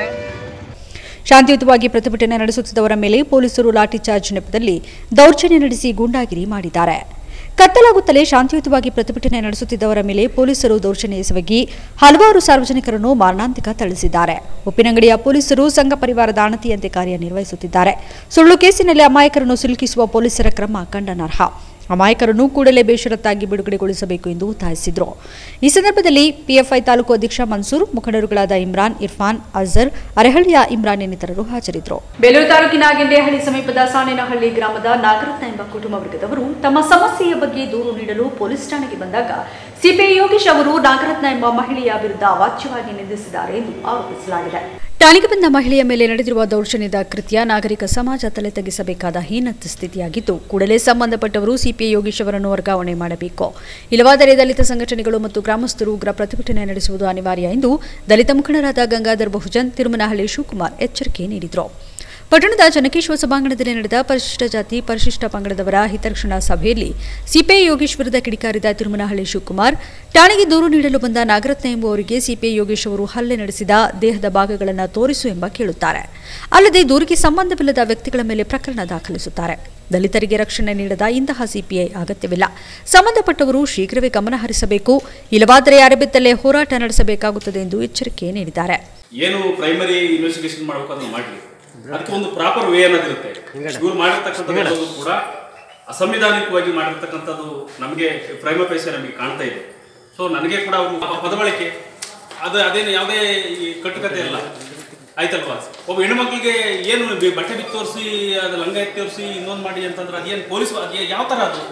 ಶಾಂತಿಯುತವಾಗಿ ಪ್ರತಿಭಟನೆ ನಡೆಸುತ್ತಿದ್ದವರ ಮೇಲೆ ಪೊಲೀಸರು ಲಾಠಿ ಚಾರ್ಜ್ ನೆಪದಲ್ಲಿ ದೌರ್ಜನ್ಯ ನಡೆಸಿ ಗೂಂಡಾಗಿರಿ ಮಾಡಿದ್ದಾರೆ ಕತ್ತಲಾಗುತ್ತಲೇ ಶಾಂತಿಯುತವಾಗಿ ಪ್ರತಿಭಟನೆ ನಡೆಸುತ್ತಿದ್ದವರ ಮೇಲೆ ಪೊಲೀಸರು ದೌರ್ಜನ್ಯ ಎಸಗಿ ಹಲವಾರು ಸಾರ್ವಜನಿಕರನ್ನು ಮಾರಣಾಂತಿಕ ಥಳಿಸಿದ್ದಾರೆ ಉಪ್ಪಿನಂಗಡಿಯ ಪೊಲೀಸರು ಸಂಘ ಪರಿವಾರದ ಅಣತಿಯಂತೆ ಕಾರ್ಯನಿರ್ವಹಿಸುತ್ತಿದ್ದಾರೆ ಸುಳ್ಳು ಕೇಸಿನಲ್ಲಿ ಅಮಾಯಕರನ್ನು ಸಿಲುಕಿಸುವ ಪೊಲೀಸರ ಕ್ರಮ ಖಂಡನಾರ್ಹ ಅಮಾಯಕರನ್ನು ಕೂಡಲೇ ಬೇಷರತ್ತಾಗಿ ಬಿಡುಗಡೆಗೊಳಿಸಬೇಕು ಎಂದು ಒತ್ತಾಯಿಸಿದರು ಈ ಸಂದರ್ಭದಲ್ಲಿ ಪಿಎಫ್ಐ ತಾಲೂಕು ಅಧ್ಯಕ್ಷ ಮನ್ಸೂರ್ ಮುಖಂಡರುಗಳಾದ ಇಮ್ರಾನ್ ಇರ್ಫಾನ್ ಅಜರ್ ಅರೆಹಳ್ಳಿಯ ಇಮ್ರಾನ್ ಇನ್ನಿತರರು ಹಾಜರಿದ್ದರು ಬೇಲೂರು ತಾಲೂಕಿನ ಗೆಂಡೇಹಳ್ಳಿ ಸಮೀಪದ ಸಾಣೇನಹಳ್ಳಿ ಗ್ರಾಮದ ನಾಗರತ್ನ ಎಂಬ ಕುಟುಂಬ ವರ್ಗದವರು ತಮ್ಮ ಸಮಸ್ಯೆಯ ಬಗ್ಗೆ ದೂರು ನೀಡಲು ಪೊಲೀಸ್ ಠಾಣೆಗೆ ಬಂದಾಗ ಸಿಪಿಐ ಯೋಗೇಶ್ ಅವರು ನಾಗರತ್ನ ಎಂಬ ಮಹಿಳೆಯ ವಿರುದ್ಧ ಅವಾಚ್ಯವಾಗಿ ನಿಂದಿಸಿದ್ದಾರೆ ಎಂದು ಆರೋಪಿಸಲಾಗಿದೆ ಠಾಣೆಗೆ ಬಂದ ಮಹಿಳೆಯ ಮೇಲೆ ನಡೆದಿರುವ ದೌರ್ಜನ್ಯದ ಕೃತ್ಯ ನಾಗರಿಕ ಸಮಾಜ ತಲೆ ತಗ್ಗಿಸಬೇಕಾದ ಹೀನತ್ತ ಸ್ಥಿತಿಯಾಗಿದ್ದು ಕೂಡಲೇ ಸಂಬಂಧಪಟ್ಟವರು ಸಿಪಿಐ ಯೋಗೇಶ್ ಅವರನ್ನು ವರ್ಗಾವಣೆ ಮಾಡಬೇಕು ಇಲ್ಲವಾದರೆ ದಲಿತ ಸಂಘಟನೆಗಳು ಮತ್ತು ಗ್ರಾಮಸ್ಥರು ಉಗ್ರ ಪ್ರತಿಭಟನೆ ನಡೆಸುವುದು ಅನಿವಾರ್ಯ ಎಂದು ದಲಿತ ಮುಖಂಡರಾದ ಗಂಗಾಧರ್ ಬಹುಜನ್ ತಿರುಮನಹಳ್ಳಿ ಶಿವಕುಮಾರ್ ಎಚ್ಚರಿಕೆ ನೀಡಿದರು ಪಟ್ಟಣದ ಜನಕೇಶ್ವರ ಸಭಾಂಗಣದಲ್ಲಿ ನಡೆದ ಪರಿಶಿಷ್ಟ ಜಾತಿ ಪರಿಶಿಷ್ಟ ಪಂಗಡದವರ ಹಿತರಕ್ಷಣಾ ಸಭೆಯಲ್ಲಿ ಸಿಪಿಐ ಯೋಗೇಶ್ ವಿರುದ್ಧ ಕಿಡಿಕಾರಿದ ತಿರುಮನಹಳ್ಳಿ ಶಿವಕುಮಾರ್ ಠಾಣೆಗೆ ದೂರು ನೀಡಲು ಬಂದ ನಾಗರತ್ನ ಎಂಬುವರಿಗೆ ಸಿಪಿಐ ಯೋಗೇಶ್ ಅವರು ಹಲ್ಲೆ ನಡೆಸಿದ ದೇಹದ ಭಾಗಗಳನ್ನು ತೋರಿಸು ಎಂಬ ಕೇಳುತ್ತಾರೆ ಅಲ್ಲದೆ ದೂರಿಗೆ ಸಂಬಂಧವಿಲ್ಲದ ವ್ಯಕ್ತಿಗಳ ಮೇಲೆ ಪ್ರಕರಣ ದಾಖಲಿಸುತ್ತಾರೆ ದಲಿತರಿಗೆ ರಕ್ಷಣೆ ನೀಡದ ಇಂತಹ ಸಿಪಿಐ ಅಗತ್ಯವಿಲ್ಲ ಸಂಬಂಧಪಟ್ಟವರು ಶೀಘ್ರವೇ ಗಮನ ಹರಿಸಬೇಕು ಇಲ್ಲವಾದರೆ ಅರೆಬೆತ್ತಲ್ಲೇ ಹೋರಾಟ ನಡೆಸಬೇಕಾಗುತ್ತದೆ ಎಂದು ಎಚ್ಚರಿಕೆ ನೀಡಿದ್ದಾರೆ ಏನು ಪ್ರೈಮರಿ ಇನ್ವೆಸ್ಟಿಗೇಷನ್ ಮಾಡಬೇಕು ಅದನ್ನ ಮಾಡಲಿ ಅದಕ್ಕೆ ಒಂದು ಪ್ರಾಪರ್ ವೇ ಅನ್ನೋದಿರುತ್ತೆ ಇವ್ರು ಮಾಡಿರ್ತಕ್ಕಂಥದ್ದು ಕೂಡ ಅಸಂವಿಧಾನಿಕವಾಗಿ ಮಾಡಿರ್ತಕ್ಕಂಥದ್ದು ನಮಗೆ ಪ್ರೈಮ ಪೈಸೆ ನಮಗೆ ಕಾಣ್ತಾ ಇದೆ ಸೊ ನನಗೆ ಕೂಡ ಅವರು ಪದಬಳಕೆ ಅದು ಅದೇನು ಯಾವುದೇ ಈ ಕಟ್ಟುಕತೆ ಇಲ್ಲ ಆಯ್ತಲ್ವಾ ಒಬ್ಬ ಹೆಣ್ಮಕ್ಳಿಗೆ ಏನು ಬಿ- ಬಟ್ಟೆ ಬಿತ್ತು ತೋರಿಸಿ ಅದು ಲಂಗ ಎತ್ತಿ ತೋರಿಸಿ ಇನ್ನೊಂದು ಮಾಡಿ ಅಂತಂದ್ರೆ ಅದೇನು ಪೊಲೀಸ್ ಅದು ಯಾವ ಥರ ಅದು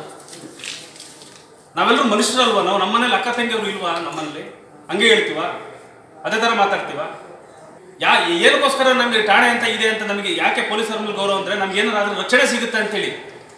ನಾವೆಲ್ಲರೂ ಮನುಷ್ಯರಲ್ವಾ ನಾವು ನಮ್ಮನೇಲಿ ಅಕ್ಕ ತಂಗಿಯವರು ಇಲ್ವಾ ನಮ್ಮಲ್ಲಿ ಹಂಗೆ ಹೇಳ್ತೀವ ಅದೇ ಥರ ಮಾತಾಡ್ತೀವ ಯಾ ಏನಕ್ಕೋಸ್ಕರ ನಮಗೆ ಠಾಣೆ ಅಂತ ಇದೆ ಅಂತ ನಮಗೆ ಯಾಕೆ ಪೊಲೀಸರ ಮೇಲೆ ಗೌರವ ಅಂದರೆ ನಮ್ಗೆ ಏನಾದ್ರೂ ರಕ್ಷಣೆ ಸಿಗುತ್ತೆ ಅಂತೇಳಿ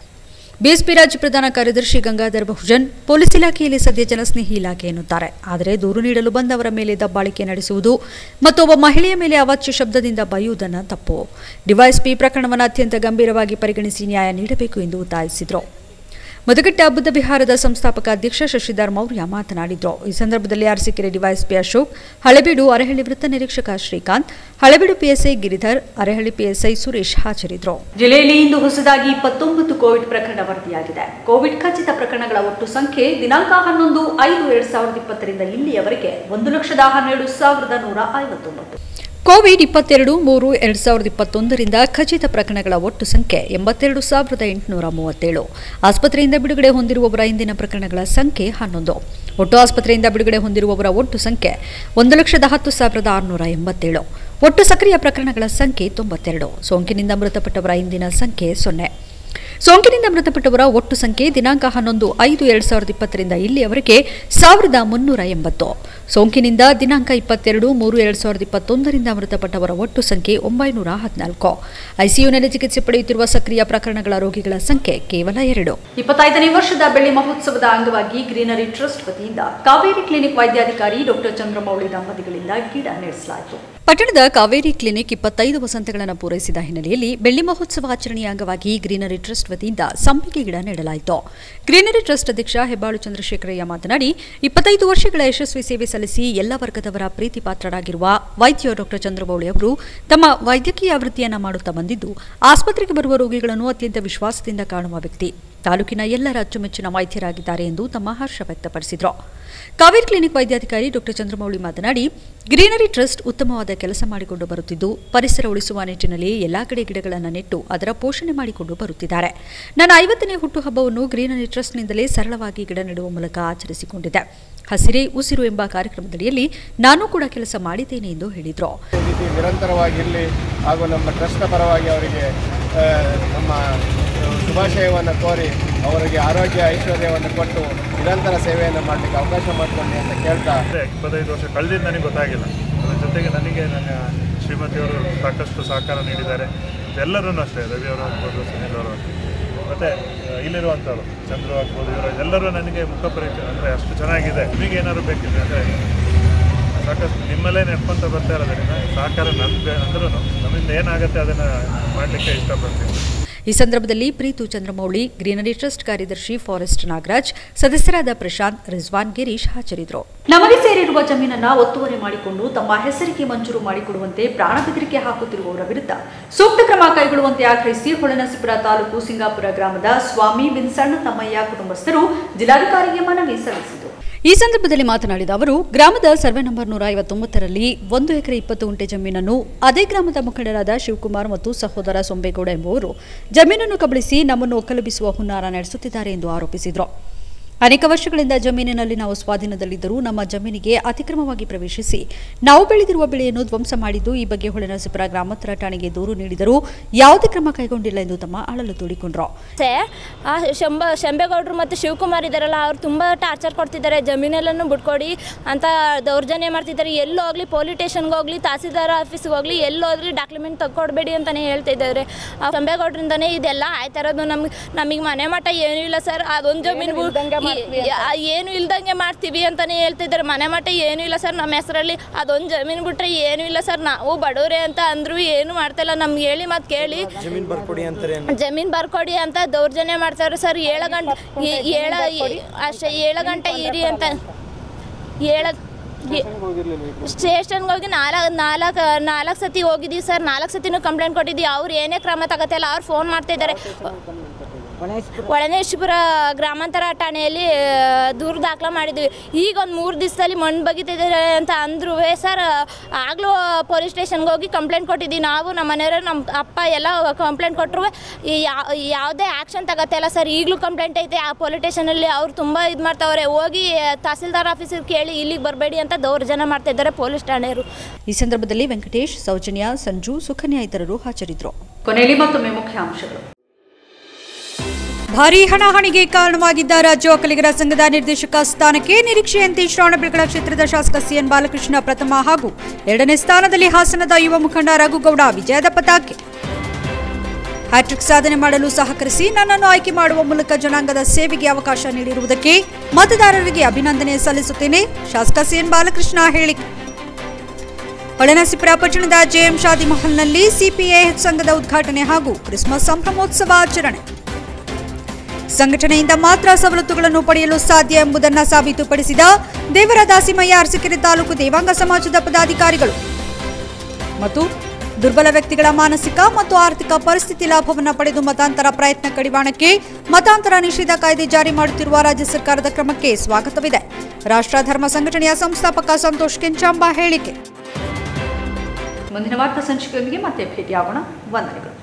ಬಿಎಸ್ಪಿ ರಾಜ್ಯ ಪ್ರಧಾನ ಕಾರ್ಯದರ್ಶಿ ಗಂಗಾಧರ್ ಬಹುಜನ್ ಪೊಲೀಸ್ ಇಲಾಖೆಯಲ್ಲಿ ಸದ್ಯ ಜನಸ್ನೇಹಿ ಇಲಾಖೆ ಎನ್ನುತ್ತಾರೆ ಆದರೆ ದೂರು ನೀಡಲು ಬಂದವರ ಮೇಲೆ ದಬ್ಬಾಳಿಕೆ ನಡೆಸುವುದು ಮತ್ತು ಒಬ್ಬ ಮಹಿಳೆಯ ಮೇಲೆ ಅವಾಚ್ಯ ಶಬ್ದದಿಂದ ಬೈಯುವುದನ್ನು ತಪ್ಪು ಡಿವೈಎಸ್ಪಿ ಪ್ರಕರಣವನ್ನು ಅತ್ಯಂತ ಗಂಭೀರವಾಗಿ ಪರಿಗಣಿಸಿ ನ್ಯಾಯ ನೀಡಬೇಕು ಎಂದು ಒತ್ತಾಯಿಸಿದರು ಮಧುಗಟ್ಟ ಬುದ್ಧ ವಿಹಾರದ ಸಂಸ್ಥಾಪಕ ಅಧ್ಯಕ್ಷ ಶಶಿಧರ್ ಮೌರ್ಯ ಮಾತನಾಡಿದರು ಈ ಸಂದರ್ಭದಲ್ಲಿ ಅರಸೀಕೆರೆ ಡಿವೈಎಸ್ಪಿ ಅಶೋಕ್ ಹಳೆಬೀಡು ಅರೆಹಳ್ಳಿ ವೃತ್ತ ನಿರೀಕ್ಷಕ ಶ್ರೀಕಾಂತ್ ಹಳೆಬೀಡು ಪಿಎಸ್ಐ ಗಿರಿಧರ್ ಅರೆಹಳ್ಳಿ ಪಿಎಸ್ಐ ಸುರೇಶ್ ಹಾಜರಿದ್ದರು ಜಿಲ್ಲೆಯಲ್ಲಿ ಇಂದು ಹೊಸದಾಗಿ ಇಪ್ಪತ್ತೊಂಬತ್ತು ಕೋವಿಡ್ ಪ್ರಕರಣ ವರದಿಯಾಗಿದೆ ಕೋವಿಡ್ ಖಚಿತ ಪ್ರಕರಣಗಳ ಒಟ್ಟು ಸಂಖ್ಯೆ ದಿನಾಂಕ ಹನ್ನೊಂದು ಐದು ಎರಡ್ ಸಾವಿರದ ಇಪ್ಪತ್ತರಿಂದ ಇಲ್ಲಿಯವರೆಗೆ ಒಂದು ಲಕ್ಷದ ಹನ್ನೆರಡು ಸಾವಿರದ ನೂರ ಐವತ್ತೊಂಬತ್ತು ಕೋವಿಡ್ ಇಪ್ಪತ್ತೆರಡು ಮೂರು ಎರಡ್ ಸಾವಿರದ ಇಪ್ಪತ್ತೊಂದರಿಂದ ಖಚಿತ ಪ್ರಕರಣಗಳ ಒಟ್ಟು ಸಂಖ್ಯೆ ಎಂಬತ್ತೆರಡು ಸಾವಿರದ ಎಂಟುನೂರ ಮೂವತ್ತೇಳು ಆಸ್ಪತ್ರೆಯಿಂದ ಬಿಡುಗಡೆ ಹೊಂದಿರುವವರ ಇಂದಿನ ಪ್ರಕರಣಗಳ ಸಂಖ್ಯೆ ಹನ್ನೊಂದು ಒಟ್ಟು ಆಸ್ಪತ್ರೆಯಿಂದ ಬಿಡುಗಡೆ ಹೊಂದಿರುವವರ ಒಟ್ಟು ಸಂಖ್ಯೆ ಒಂದು ಲಕ್ಷದ ಹತ್ತು ಸಾವಿರದ ಆರುನೂರ ಎಂಬತ್ತೇಳು ಒಟ್ಟು ಸಕ್ರಿಯ ಪ್ರಕರಣಗಳ ಸಂಖ್ಯೆ ತೊಂಬತ್ತೆರಡು ಸೋಂಕಿನಿಂದ ಮೃತಪಟ್ಟವರ ಇಂದಿನ ಸಂಖ್ಯೆ ಸೊನ್ನೆ ಸೋಂಕಿನಿಂದ ಮೃತಪಟ್ಟವರ ಒಟ್ಟು ಸಂಖ್ಯೆ ದಿನಾಂಕ ಹನ್ನೊಂದು ಐದು ಎರಡ್ ಸಾವಿರದ ಇಪ್ಪತ್ತರಿಂದ ಇಲ್ಲಿಯವರೆಗೆ ಸಾವಿರದ ಮುನ್ನೂರ ಎಂಬತ್ತು ಸೋಂಕಿನಿಂದ ದಿನಾಂಕ ಇಪ್ಪತ್ತೆರಡು ಮೂರು ಎರಡ್ ಸಾವಿರದ ಇಪ್ಪತ್ತೊಂದರಿಂದ ಮೃತಪಟ್ಟವರ ಒಟ್ಟು ಸಂಖ್ಯೆ ಒಂಬೈನೂರ ಹದಿನಾಲ್ಕು ಐಸಿಯುನಲ್ಲಿ ಚಿಕಿತ್ಸೆ ಪಡೆಯುತ್ತಿರುವ ಸಕ್ರಿಯ ಪ್ರಕರಣಗಳ ರೋಗಿಗಳ ಸಂಖ್ಯೆ ಕೇವಲ ಎರಡು ಇಪ್ಪತ್ತೈದನೇ ವರ್ಷದ ಬೆಳ್ಳಿ ಮಹೋತ್ಸವದ ಅಂಗವಾಗಿ ಗ್ರೀನರಿ ಟ್ರಸ್ಟ್ ವತಿಯಿಂದ ಕಾವೇರಿ ಕ್ಲಿನಿಕ್ ವೈದ್ಯಾಧಿಕಾರಿ ಡಾಕ್ಟರ್ ಚಂದ್ರಮೌಳಿ ದಂಪತಿಗಳಿಂದ ಗಿಡ ನಡೆಸಲಾಯಿತು ಪಟ್ಟಣದ ಕಾವೇರಿ ಕ್ಲಿನಿಕ್ ಇಪ್ಪತ್ತೈದು ವಸಂತಗಳನ್ನು ಪೂರೈಸಿದ ಹಿನ್ನೆಲೆಯಲ್ಲಿ ಬೆಳ್ಳಿ ಮಹೋತ್ಸವ ಆಚರಣೆಯ ಅಂಗವಾಗಿ ಗ್ರೀನರಿ ಟ್ರಸ್ಟ್ ವತಿಯಿಂದ ಸಂಪಿಗೆ ಗಿಡ ನೆಡಲಾಯಿತು ಗ್ರೀನರಿ ಟ್ರಸ್ಟ್ ಅಧ್ಯಕ್ಷ ಹೆಬ್ಬಾಳು ಚಂದ್ರಶೇಖರಯ್ಯ ಮಾತನಾಡಿ ಇಪ್ಪತ್ತೈದು ವರ್ಷಗಳ ಯಶಸ್ವಿ ಸೇವೆ ಸಲ್ಲಿಸಿ ಎಲ್ಲ ವರ್ಗದವರ ಪ್ರೀತಿ ಪಾತ್ರರಾಗಿರುವ ವೈದ್ಯ ಡಾಕ್ಟರ್ ಚಂದ್ರಮೌಳಿ ಅವರು ತಮ್ಮ ವೈದ್ಯಕೀಯ ವೃತ್ತಿಯನ್ನ ಮಾಡುತ್ತಾ ಬಂದಿದ್ದು ಆಸ್ಪತ್ರೆಗೆ ಬರುವ ರೋಗಿಗಳನ್ನು ಅತ್ಯಂತ ವಿಶ್ವಾಸದಿಂದ ಕಾಣುವ ವ್ಯಕ್ತಿ ತಾಲೂಕಿನ ಎಲ್ಲರ ಅಚ್ಚುಮೆಚ್ಚಿನ ವೈದ್ಯರಾಗಿದ್ದಾರೆ ಎಂದು ತಮ್ಮ ಹರ್ಷ ವ್ಯಕ್ತಪಡಿಸಿದರು ಕಾವೇರಿ ಕ್ಲಿನಿಕ್ ವೈದ್ಯಾಧಿಕಾರಿ ಡಾಕ್ಟರ್ ಚಂದ್ರಮೌಳಿ ಮಾತನಾಡಿ ಗ್ರೀನರಿ ಟ್ರಸ್ಟ್ ಉತ್ತಮವಾದ ಕೆಲಸ ಮಾಡಿಕೊಂಡು ಬರುತ್ತಿದ್ದು ಪರಿಸರ ಉಳಿಸುವ ನಿಟ್ಟಿನಲ್ಲಿ ಎಲ್ಲಾ ಕಡೆ ಗಿಡಗಳನ್ನು ನೆಟ್ಟು ಅದರ ಪೋಷಣೆ ಮಾಡಿಕೊಂಡು ಬರುತ್ತಿದ್ದಾರೆ ನನ್ನ ಐವತ್ತನೇ ಹುಟ್ಟುಹಬ್ಬವನ್ನು ಗ್ರೀನರಿ ಟ್ರಸ್ಟ್ನಿಂದಲೇ ಸರಳವಾಗಿ ಗಿಡ ನೆಡುವ ಮೂಲಕ ಆಚರಿಸಿಕೊಂಡಿದ್ದೆ ಹಸಿರೇ ಉಸಿರು ಎಂಬ ಕಾರ್ಯಕ್ರಮದಡಿಯಲ್ಲಿ ನಾನು ಕೂಡ ಕೆಲಸ ಮಾಡಿದ್ದೇನೆ ಎಂದು ಹೇಳಿದರು ಈ ರೀತಿ ನಿರಂತರವಾಗಿರಲಿ ಹಾಗೂ ನಮ್ಮ ಟ್ರಸ್ಟ್ನ ಪರವಾಗಿ ಅವರಿಗೆ ಆ, ನಮ್ಮ ಶುಭಾಶಯವನ್ನು ಕೋರಿ ಅವರಿಗೆ ಆರೋಗ್ಯ ಐಶ್ವರ್ಯವನ್ನು ಕೊಟ್ಟು ನಿರಂತರ ಸೇವೆಯನ್ನು ಮಾಡಲಿಕ್ಕೆ ಅವಕಾಶ ಮಾಡಿಕೊಳ್ಳಿ ಅಂತ ಕೇಳ್ತಾ ಅದೇ ಇಪ್ಪತ್ತೈದು ವರ್ಷ ಕಳೆದಿದ್ದು ನನಗೆ ಗೊತ್ತಾಗಿಲ್ಲ ಅದರ ಜೊತೆಗೆ ನನಗೆ ನನ್ನ ಶ್ರೀಮತಿಯವರು ಸಾಕಷ್ಟು ಸಹಕಾರ ನೀಡಿದ್ದಾರೆ ಎಲ್ಲರೂ ಅಷ್ಟೇ ರವಿಯವರು ಆಗ್ಬೋದು ಸುನಿಲ್ ಅವರು ಮತ್ತು ಇಲ್ಲಿರುವಂಥವ್ರು ಚಂದ್ರು ಆಗ್ಬೋದು ಇವರು ಎಲ್ಲರೂ ನನಗೆ ಮುಖ ಪರಿಚಯ ಅಂದರೆ ಅಷ್ಟು ಚೆನ್ನಾಗಿದೆ ನಿಮಗೆ ಏನಾದ್ರು ಬೇಕಿದೆ ಅಂದರೆ ಸಾಕಷ್ಟು ನಿಮ್ಮಲ್ಲೇ ನಡ್ಕೊತ ಬರ್ತಾ ಇರೋದ್ರಿಂದ ಸಹಕಾರ ನಮ್ಗೆ ಅಂದ್ರೂ ನಮ್ಮಿಂದ ಏನಾಗುತ್ತೆ ಅದನ್ನು ಮಾಡಲಿಕ್ಕೆ ಇಷ್ಟಪಡ್ತೀನಿ ಈ ಸಂದರ್ಭದಲ್ಲಿ ಪ್ರೀತು ಚಂದ್ರಮೌಳಿ ಗ್ರೀನರಿ ಟ್ರಸ್ಟ್ ಕಾರ್ಯದರ್ಶಿ ಫಾರೆಸ್ಟ್ ನಾಗರಾಜ್ ಸದಸ್ಯರಾದ ಪ್ರಶಾಂತ್ ರಿಜ್ವಾನ್ ಗಿರೀಶ್ ಹಾಜರಿದ್ದರು ನಮಗೆ ಸೇರಿರುವ ಜಮೀನನ್ನ ಒತ್ತುವರಿ ಮಾಡಿಕೊಂಡು ತಮ್ಮ ಹೆಸರಿಗೆ ಮಂಜೂರು ಮಾಡಿಕೊಡುವಂತೆ ಪ್ರಾಣ ಬೆದರಿಕೆ ಹಾಕುತ್ತಿರುವವರ ವಿರುದ್ಧ ಸೂಕ್ತ ಕ್ರಮ ಕೈಗೊಳ್ಳುವಂತೆ ಆಗ್ರಹಿಸಿ ಹೊಳೆನರಸೀಪುರ ತಾಲೂಕು ಸಿಂಗಾಪುರ ಗ್ರಾಮದ ಸ್ವಾಮಿ ಬಿನ್ಸಣ್ಣ ತಮ್ಮಯ್ಯ ಕುಟುಂಬಸ್ಥರು ಜಿಲ್ಲಾಧಿಕಾರಿಗೆ ಮನವಿ ಸಲ್ಲಿಸಿದರು ಈ ಸಂದರ್ಭದಲ್ಲಿ ಮಾತನಾಡಿದ ಅವರು ಗ್ರಾಮದ ಸರ್ವೆ ನಂಬರ್ ನೂರ ಐವತ್ತೊಂಬತ್ತರಲ್ಲಿ ಒಂದು ಎಕರೆ ಇಪ್ಪತ್ತು ಗುಂಟೆ ಜಮೀನನ್ನು ಅದೇ ಗ್ರಾಮದ ಮುಖಂಡರಾದ ಶಿವಕುಮಾರ್ ಮತ್ತು ಸಹೋದರ ಸೊಂಬೇಗೌಡ ಎಂಬುವರು ಜಮೀನನ್ನು ಕಬಳಿಸಿ ನಮ್ಮನ್ನು ಒಕ್ಕಲುಬಿಸುವ ಹುನ್ನಾರ ನಡೆಸುತ್ತಿದ್ದಾರೆ ಎಂದು ಆರೋಪಿಸಿದರು ಅನೇಕ ವರ್ಷಗಳಿಂದ ಜಮೀನಿನಲ್ಲಿ ನಾವು ಸ್ವಾಧೀನದಲ್ಲಿದ್ದರೂ ನಮ್ಮ ಜಮೀನಿಗೆ ಅತಿಕ್ರಮವಾಗಿ ಪ್ರವೇಶಿಸಿ ನಾವು ಬೆಳೆದಿರುವ ಬೆಳೆಯನ್ನು ಧ್ವಂಸ ಮಾಡಿದ್ದು ಈ ಬಗ್ಗೆ ಹೊಳೆನರಸೀಪುರ ಗ್ರಾಮಾಂತರ ಠಾಣೆಗೆ ದೂರು ನೀಡಿದರೂ ಯಾವುದೇ ಕ್ರಮ ಕೈಗೊಂಡಿಲ್ಲ ಎಂದು ತಮ್ಮ ಅಳಲು ತೋಡಿಕೊಂಡರು ಮತ್ತೆ ಆ ಶಂಬ ಶಂಬೇಗೌಡರು ಮತ್ತು ಶಿವಕುಮಾರ್ ಇದ್ದಾರಲ್ಲ ಅವ್ರು ತುಂಬ ಟಾರ್ಚರ್ ಕೊಡ್ತಿದ್ದಾರೆ ಜಮೀನೆಲ್ಲನೂ ಬಿಟ್ಕೊಡಿ ಅಂತ ದೌರ್ಜನ್ಯ ಮಾಡ್ತಿದ್ದಾರೆ ಎಲ್ಲೂ ಹೋಗ್ಲಿ ಪೊಲೀಸ್ ಸ್ಟೇಷನ್ಗೆ ಹೋಗ್ಲಿ ತಹಸೀಲ್ದಾರ್ ಆಫೀಸ್ಗೆ ಹೋಗ್ಲಿ ಎಲ್ಲಿ ಹೋಗ್ಲಿ ಡಾಕ್ಯುಮೆಂಟ್ ತಗೊಡ್ಬೇಡಿ ಅಂತಲೇ ಹೇಳ್ತಾ ಇದ್ದಾರೆ ಆ ಶಂಬೇಗೌಡರಿಂದನೇ ಇದೆಲ್ಲ ಆಯ್ತಾ ಇರೋದು ನಮ್ಗೆ ನಮಗೆ ಮನೆ ಮಠ ಏನೂ ಇಲ್ಲ ಸರ್ ಅದೊಂದು ಜಮೀನು ಏನು ಇಲ್ದಂಗೆ ಮಾಡ್ತೀವಿ ಅಂತಲೇ ಹೇಳ್ತಿದ್ದಾರೆ ಮನೆ ಮಠ ಏನೂ ಇಲ್ಲ ಸರ್ ನಮ್ಮ ಹೆಸರಲ್ಲಿ ಅದೊಂದು ಜಮೀನು ಬಿಟ್ರೆ ಏನೂ ಇಲ್ಲ ಸರ್ ನಾವು ಬಡವರೇ ಅಂತ ಅಂದ್ರು ಏನು ಮಾಡ್ತಾಯಿಲ್ಲ ನಮ್ಗೆ ಹೇಳಿ ಮತ್ತು ಕೇಳಿ ಜಮೀನ್ ಬರ್ಕೊಡಿ ಅಂತಾರೆ ಜಮೀನ್ ಬರ್ಕೊಡಿ ಅಂತ ದೌರ್ಜನ್ಯ ಮಾಡ್ತಾರೆ ಸರ್ ಏಳು ಗಂಟೆ ಏಳ ಅಷ್ಟೇ ಏಳು ಗಂಟೆ ಇರಿ ಅಂತ ಏಳ ಸ್ಟೇಷನ್ಗೆ ಹೋಗಿ ನಾಲ್ಕು ನಾಲ್ಕು ನಾಲ್ಕು ಸತಿ ಹೋಗಿದ್ದೀವಿ ಸರ್ ನಾಲ್ಕು ಸತಿನೂ ಕಂಪ್ಲೇಂಟ್ ಕೊಟ್ಟಿದ್ದೀವಿ ಅವ್ರು ಏನೇ ಕ್ರಮ ತಗೋತಿಲ್ಲ ಅವ್ರು ಫೋನ್ ಮಾಡ್ತಿದ್ದಾರೆ ಒಳನೇಶ್ವರ ಗ್ರಾಮಾಂತರ ಠಾಣೆಯಲ್ಲಿ ಆ, ದೂರು ದಾಖಲೆ ಮಾಡಿದ್ವಿ ಈಗ ಒಂದು ಮೂರು ದಿವಸದಲ್ಲಿ ಮಣ್ಣು ಬಗಿತಿದ್ದಾರೆ ಅಂತ ಅಂದ್ರೂ ಸರ್ ಆಗಲೂ ಪೊಲೀಸ್ ಸ್ಟೇಷನ್ಗೆ ಹೋಗಿ ಕಂಪ್ಲೇಂಟ್ ಕೊಟ್ಟಿದ್ದೀವಿ ನಾವು ನಮ್ಮ ಮನೆಯವರು ನಮ್ಮ ಅಪ್ಪ ಎಲ್ಲ ಕಂಪ್ಲೇಂಟ್ ಕೊಟ್ಟರು ಯಾವುದೇ ಆ್ಯಕ್ಷನ್ ತಗತ್ತಿಲ್ಲ ಸರ್ ಈಗಲೂ ಕಂಪ್ಲೇಂಟ್ ಐತೆ ಆ ಪೊಲೀಸ್ ಸ್ಟೇಷನಲ್ಲಿ ಅವ್ರು ತುಂಬ ಇದು ಮಾಡ್ತಾವ್ರೆ ಹೋಗಿ ತಹಸೀಲ್ದಾರ್ ಆಫೀಸಿಗೆ ಕೇಳಿ ಇಲ್ಲಿಗೆ ಬರಬೇಡಿ ಅಂತ ದೌರ್ಜನ್ಯ ಮಾಡ್ತಾ ಇದ್ದಾರೆ ಪೊಲೀಸ್ ಠಾಣೆಯವರು ಈ ಸಂದರ್ಭದಲ್ಲಿ ವೆಂಕಟೇಶ್ ಸೌಜನ್ಯ ಸಂಜು ಸುಕನ್ಯಾ ಇತರರು ಹಾಜರಿದ್ದರು ಕೊನೆಯಲ್ಲಿ ಮತ್ತೊಮ್ಮೆ ಮುಖ್ಯಾಂಶಗಳು ಭಾರೀ ಹಣಾಹಣಿಗೆ ಕಾರಣವಾಗಿದ್ದ ರಾಜ್ಯ ಒಕ್ಕಲಿಗರ ಸಂಘದ ನಿರ್ದೇಶಕ ಸ್ಥಾನಕ್ಕೆ ನಿರೀಕ್ಷೆಯಂತೆ ಶ್ರವಣಬೆಳಗೊಳ ಕ್ಷೇತ್ರದ ಶಾಸಕ ಸಿಎನ್ ಬಾಲಕೃಷ್ಣ ಪ್ರಥಮ ಹಾಗೂ ಎರಡನೇ ಸ್ಥಾನದಲ್ಲಿ ಹಾಸನದ ಯುವ ಮುಖಂಡ ರಘುಗೌಡ ವಿಜಯದ ಪತಾಕೆ ಹ್ಯಾಟ್ರಿಕ್ ಸಾಧನೆ ಮಾಡಲು ಸಹಕರಿಸಿ ನನ್ನನ್ನು ಆಯ್ಕೆ ಮಾಡುವ ಮೂಲಕ ಜನಾಂಗದ ಸೇವೆಗೆ ಅವಕಾಶ ನೀಡಿರುವುದಕ್ಕೆ ಮತದಾರರಿಗೆ ಅಭಿನಂದನೆ ಸಲ್ಲಿಸುತ್ತೇನೆ ಶಾಸಕ ಸಿಎನ್ ಬಾಲಕೃಷ್ಣ ಹೇಳಿಕೆ ಹೊಳೆನರಸೀಪುರ ಪಟ್ಟಣದ ಜೆಎಂ ಶಾದಿ ಮಹಲ್ನಲ್ಲಿ ಸಿಪಿಐ ಸಂಘದ ಉದ್ಘಾಟನೆ ಹಾಗೂ ಕ್ರಿಸ್ಮಸ್ ಸಂಭ್ರಮೋತ್ಸವ ಆಚರಣೆ ಸಂಘಟನೆಯಿಂದ ಮಾತ್ರ ಸವಲತ್ತುಗಳನ್ನು ಪಡೆಯಲು ಸಾಧ್ಯ ಎಂಬುದನ್ನು ಸಾಬೀತುಪಡಿಸಿದ ದೇವರ ದಾಸಿಮಯ್ಯ ಅರಸಕೆರೆ ತಾಲೂಕು ದೇವಾಂಗ ಸಮಾಜದ ಪದಾಧಿಕಾರಿಗಳು ಮತ್ತು ದುರ್ಬಲ ವ್ಯಕ್ತಿಗಳ ಮಾನಸಿಕ ಮತ್ತು ಆರ್ಥಿಕ ಪರಿಸ್ಥಿತಿ ಲಾಭವನ್ನು ಪಡೆದು ಮತಾಂತರ ಪ್ರಯತ್ನ ಕಡಿವಾಣಕ್ಕೆ ಮತಾಂತರ ನಿಷೇಧ ಕಾಯ್ದೆ ಜಾರಿ ಮಾಡುತ್ತಿರುವ ರಾಜ್ಯ ಸರ್ಕಾರದ ಕ್ರಮಕ್ಕೆ ಸ್ವಾಗತವಿದೆ ರಾಷ್ಟ್ರ ಧರ್ಮ ಸಂಘಟನೆಯ ಸಂಸ್ಥಾಪಕ ಸಂತೋಷ್ ಕೆಂಚಾಂಬ ಹೇಳಿಕೆ ಮುಂದಿನ ವಾರ್ತಾ ಸಂಚಿಕೆಯೊಂದಿಗೆ ಮತ್ತೆ ಭೇಟಿಯಾಗೋಣ ವಂದನೆಗಳು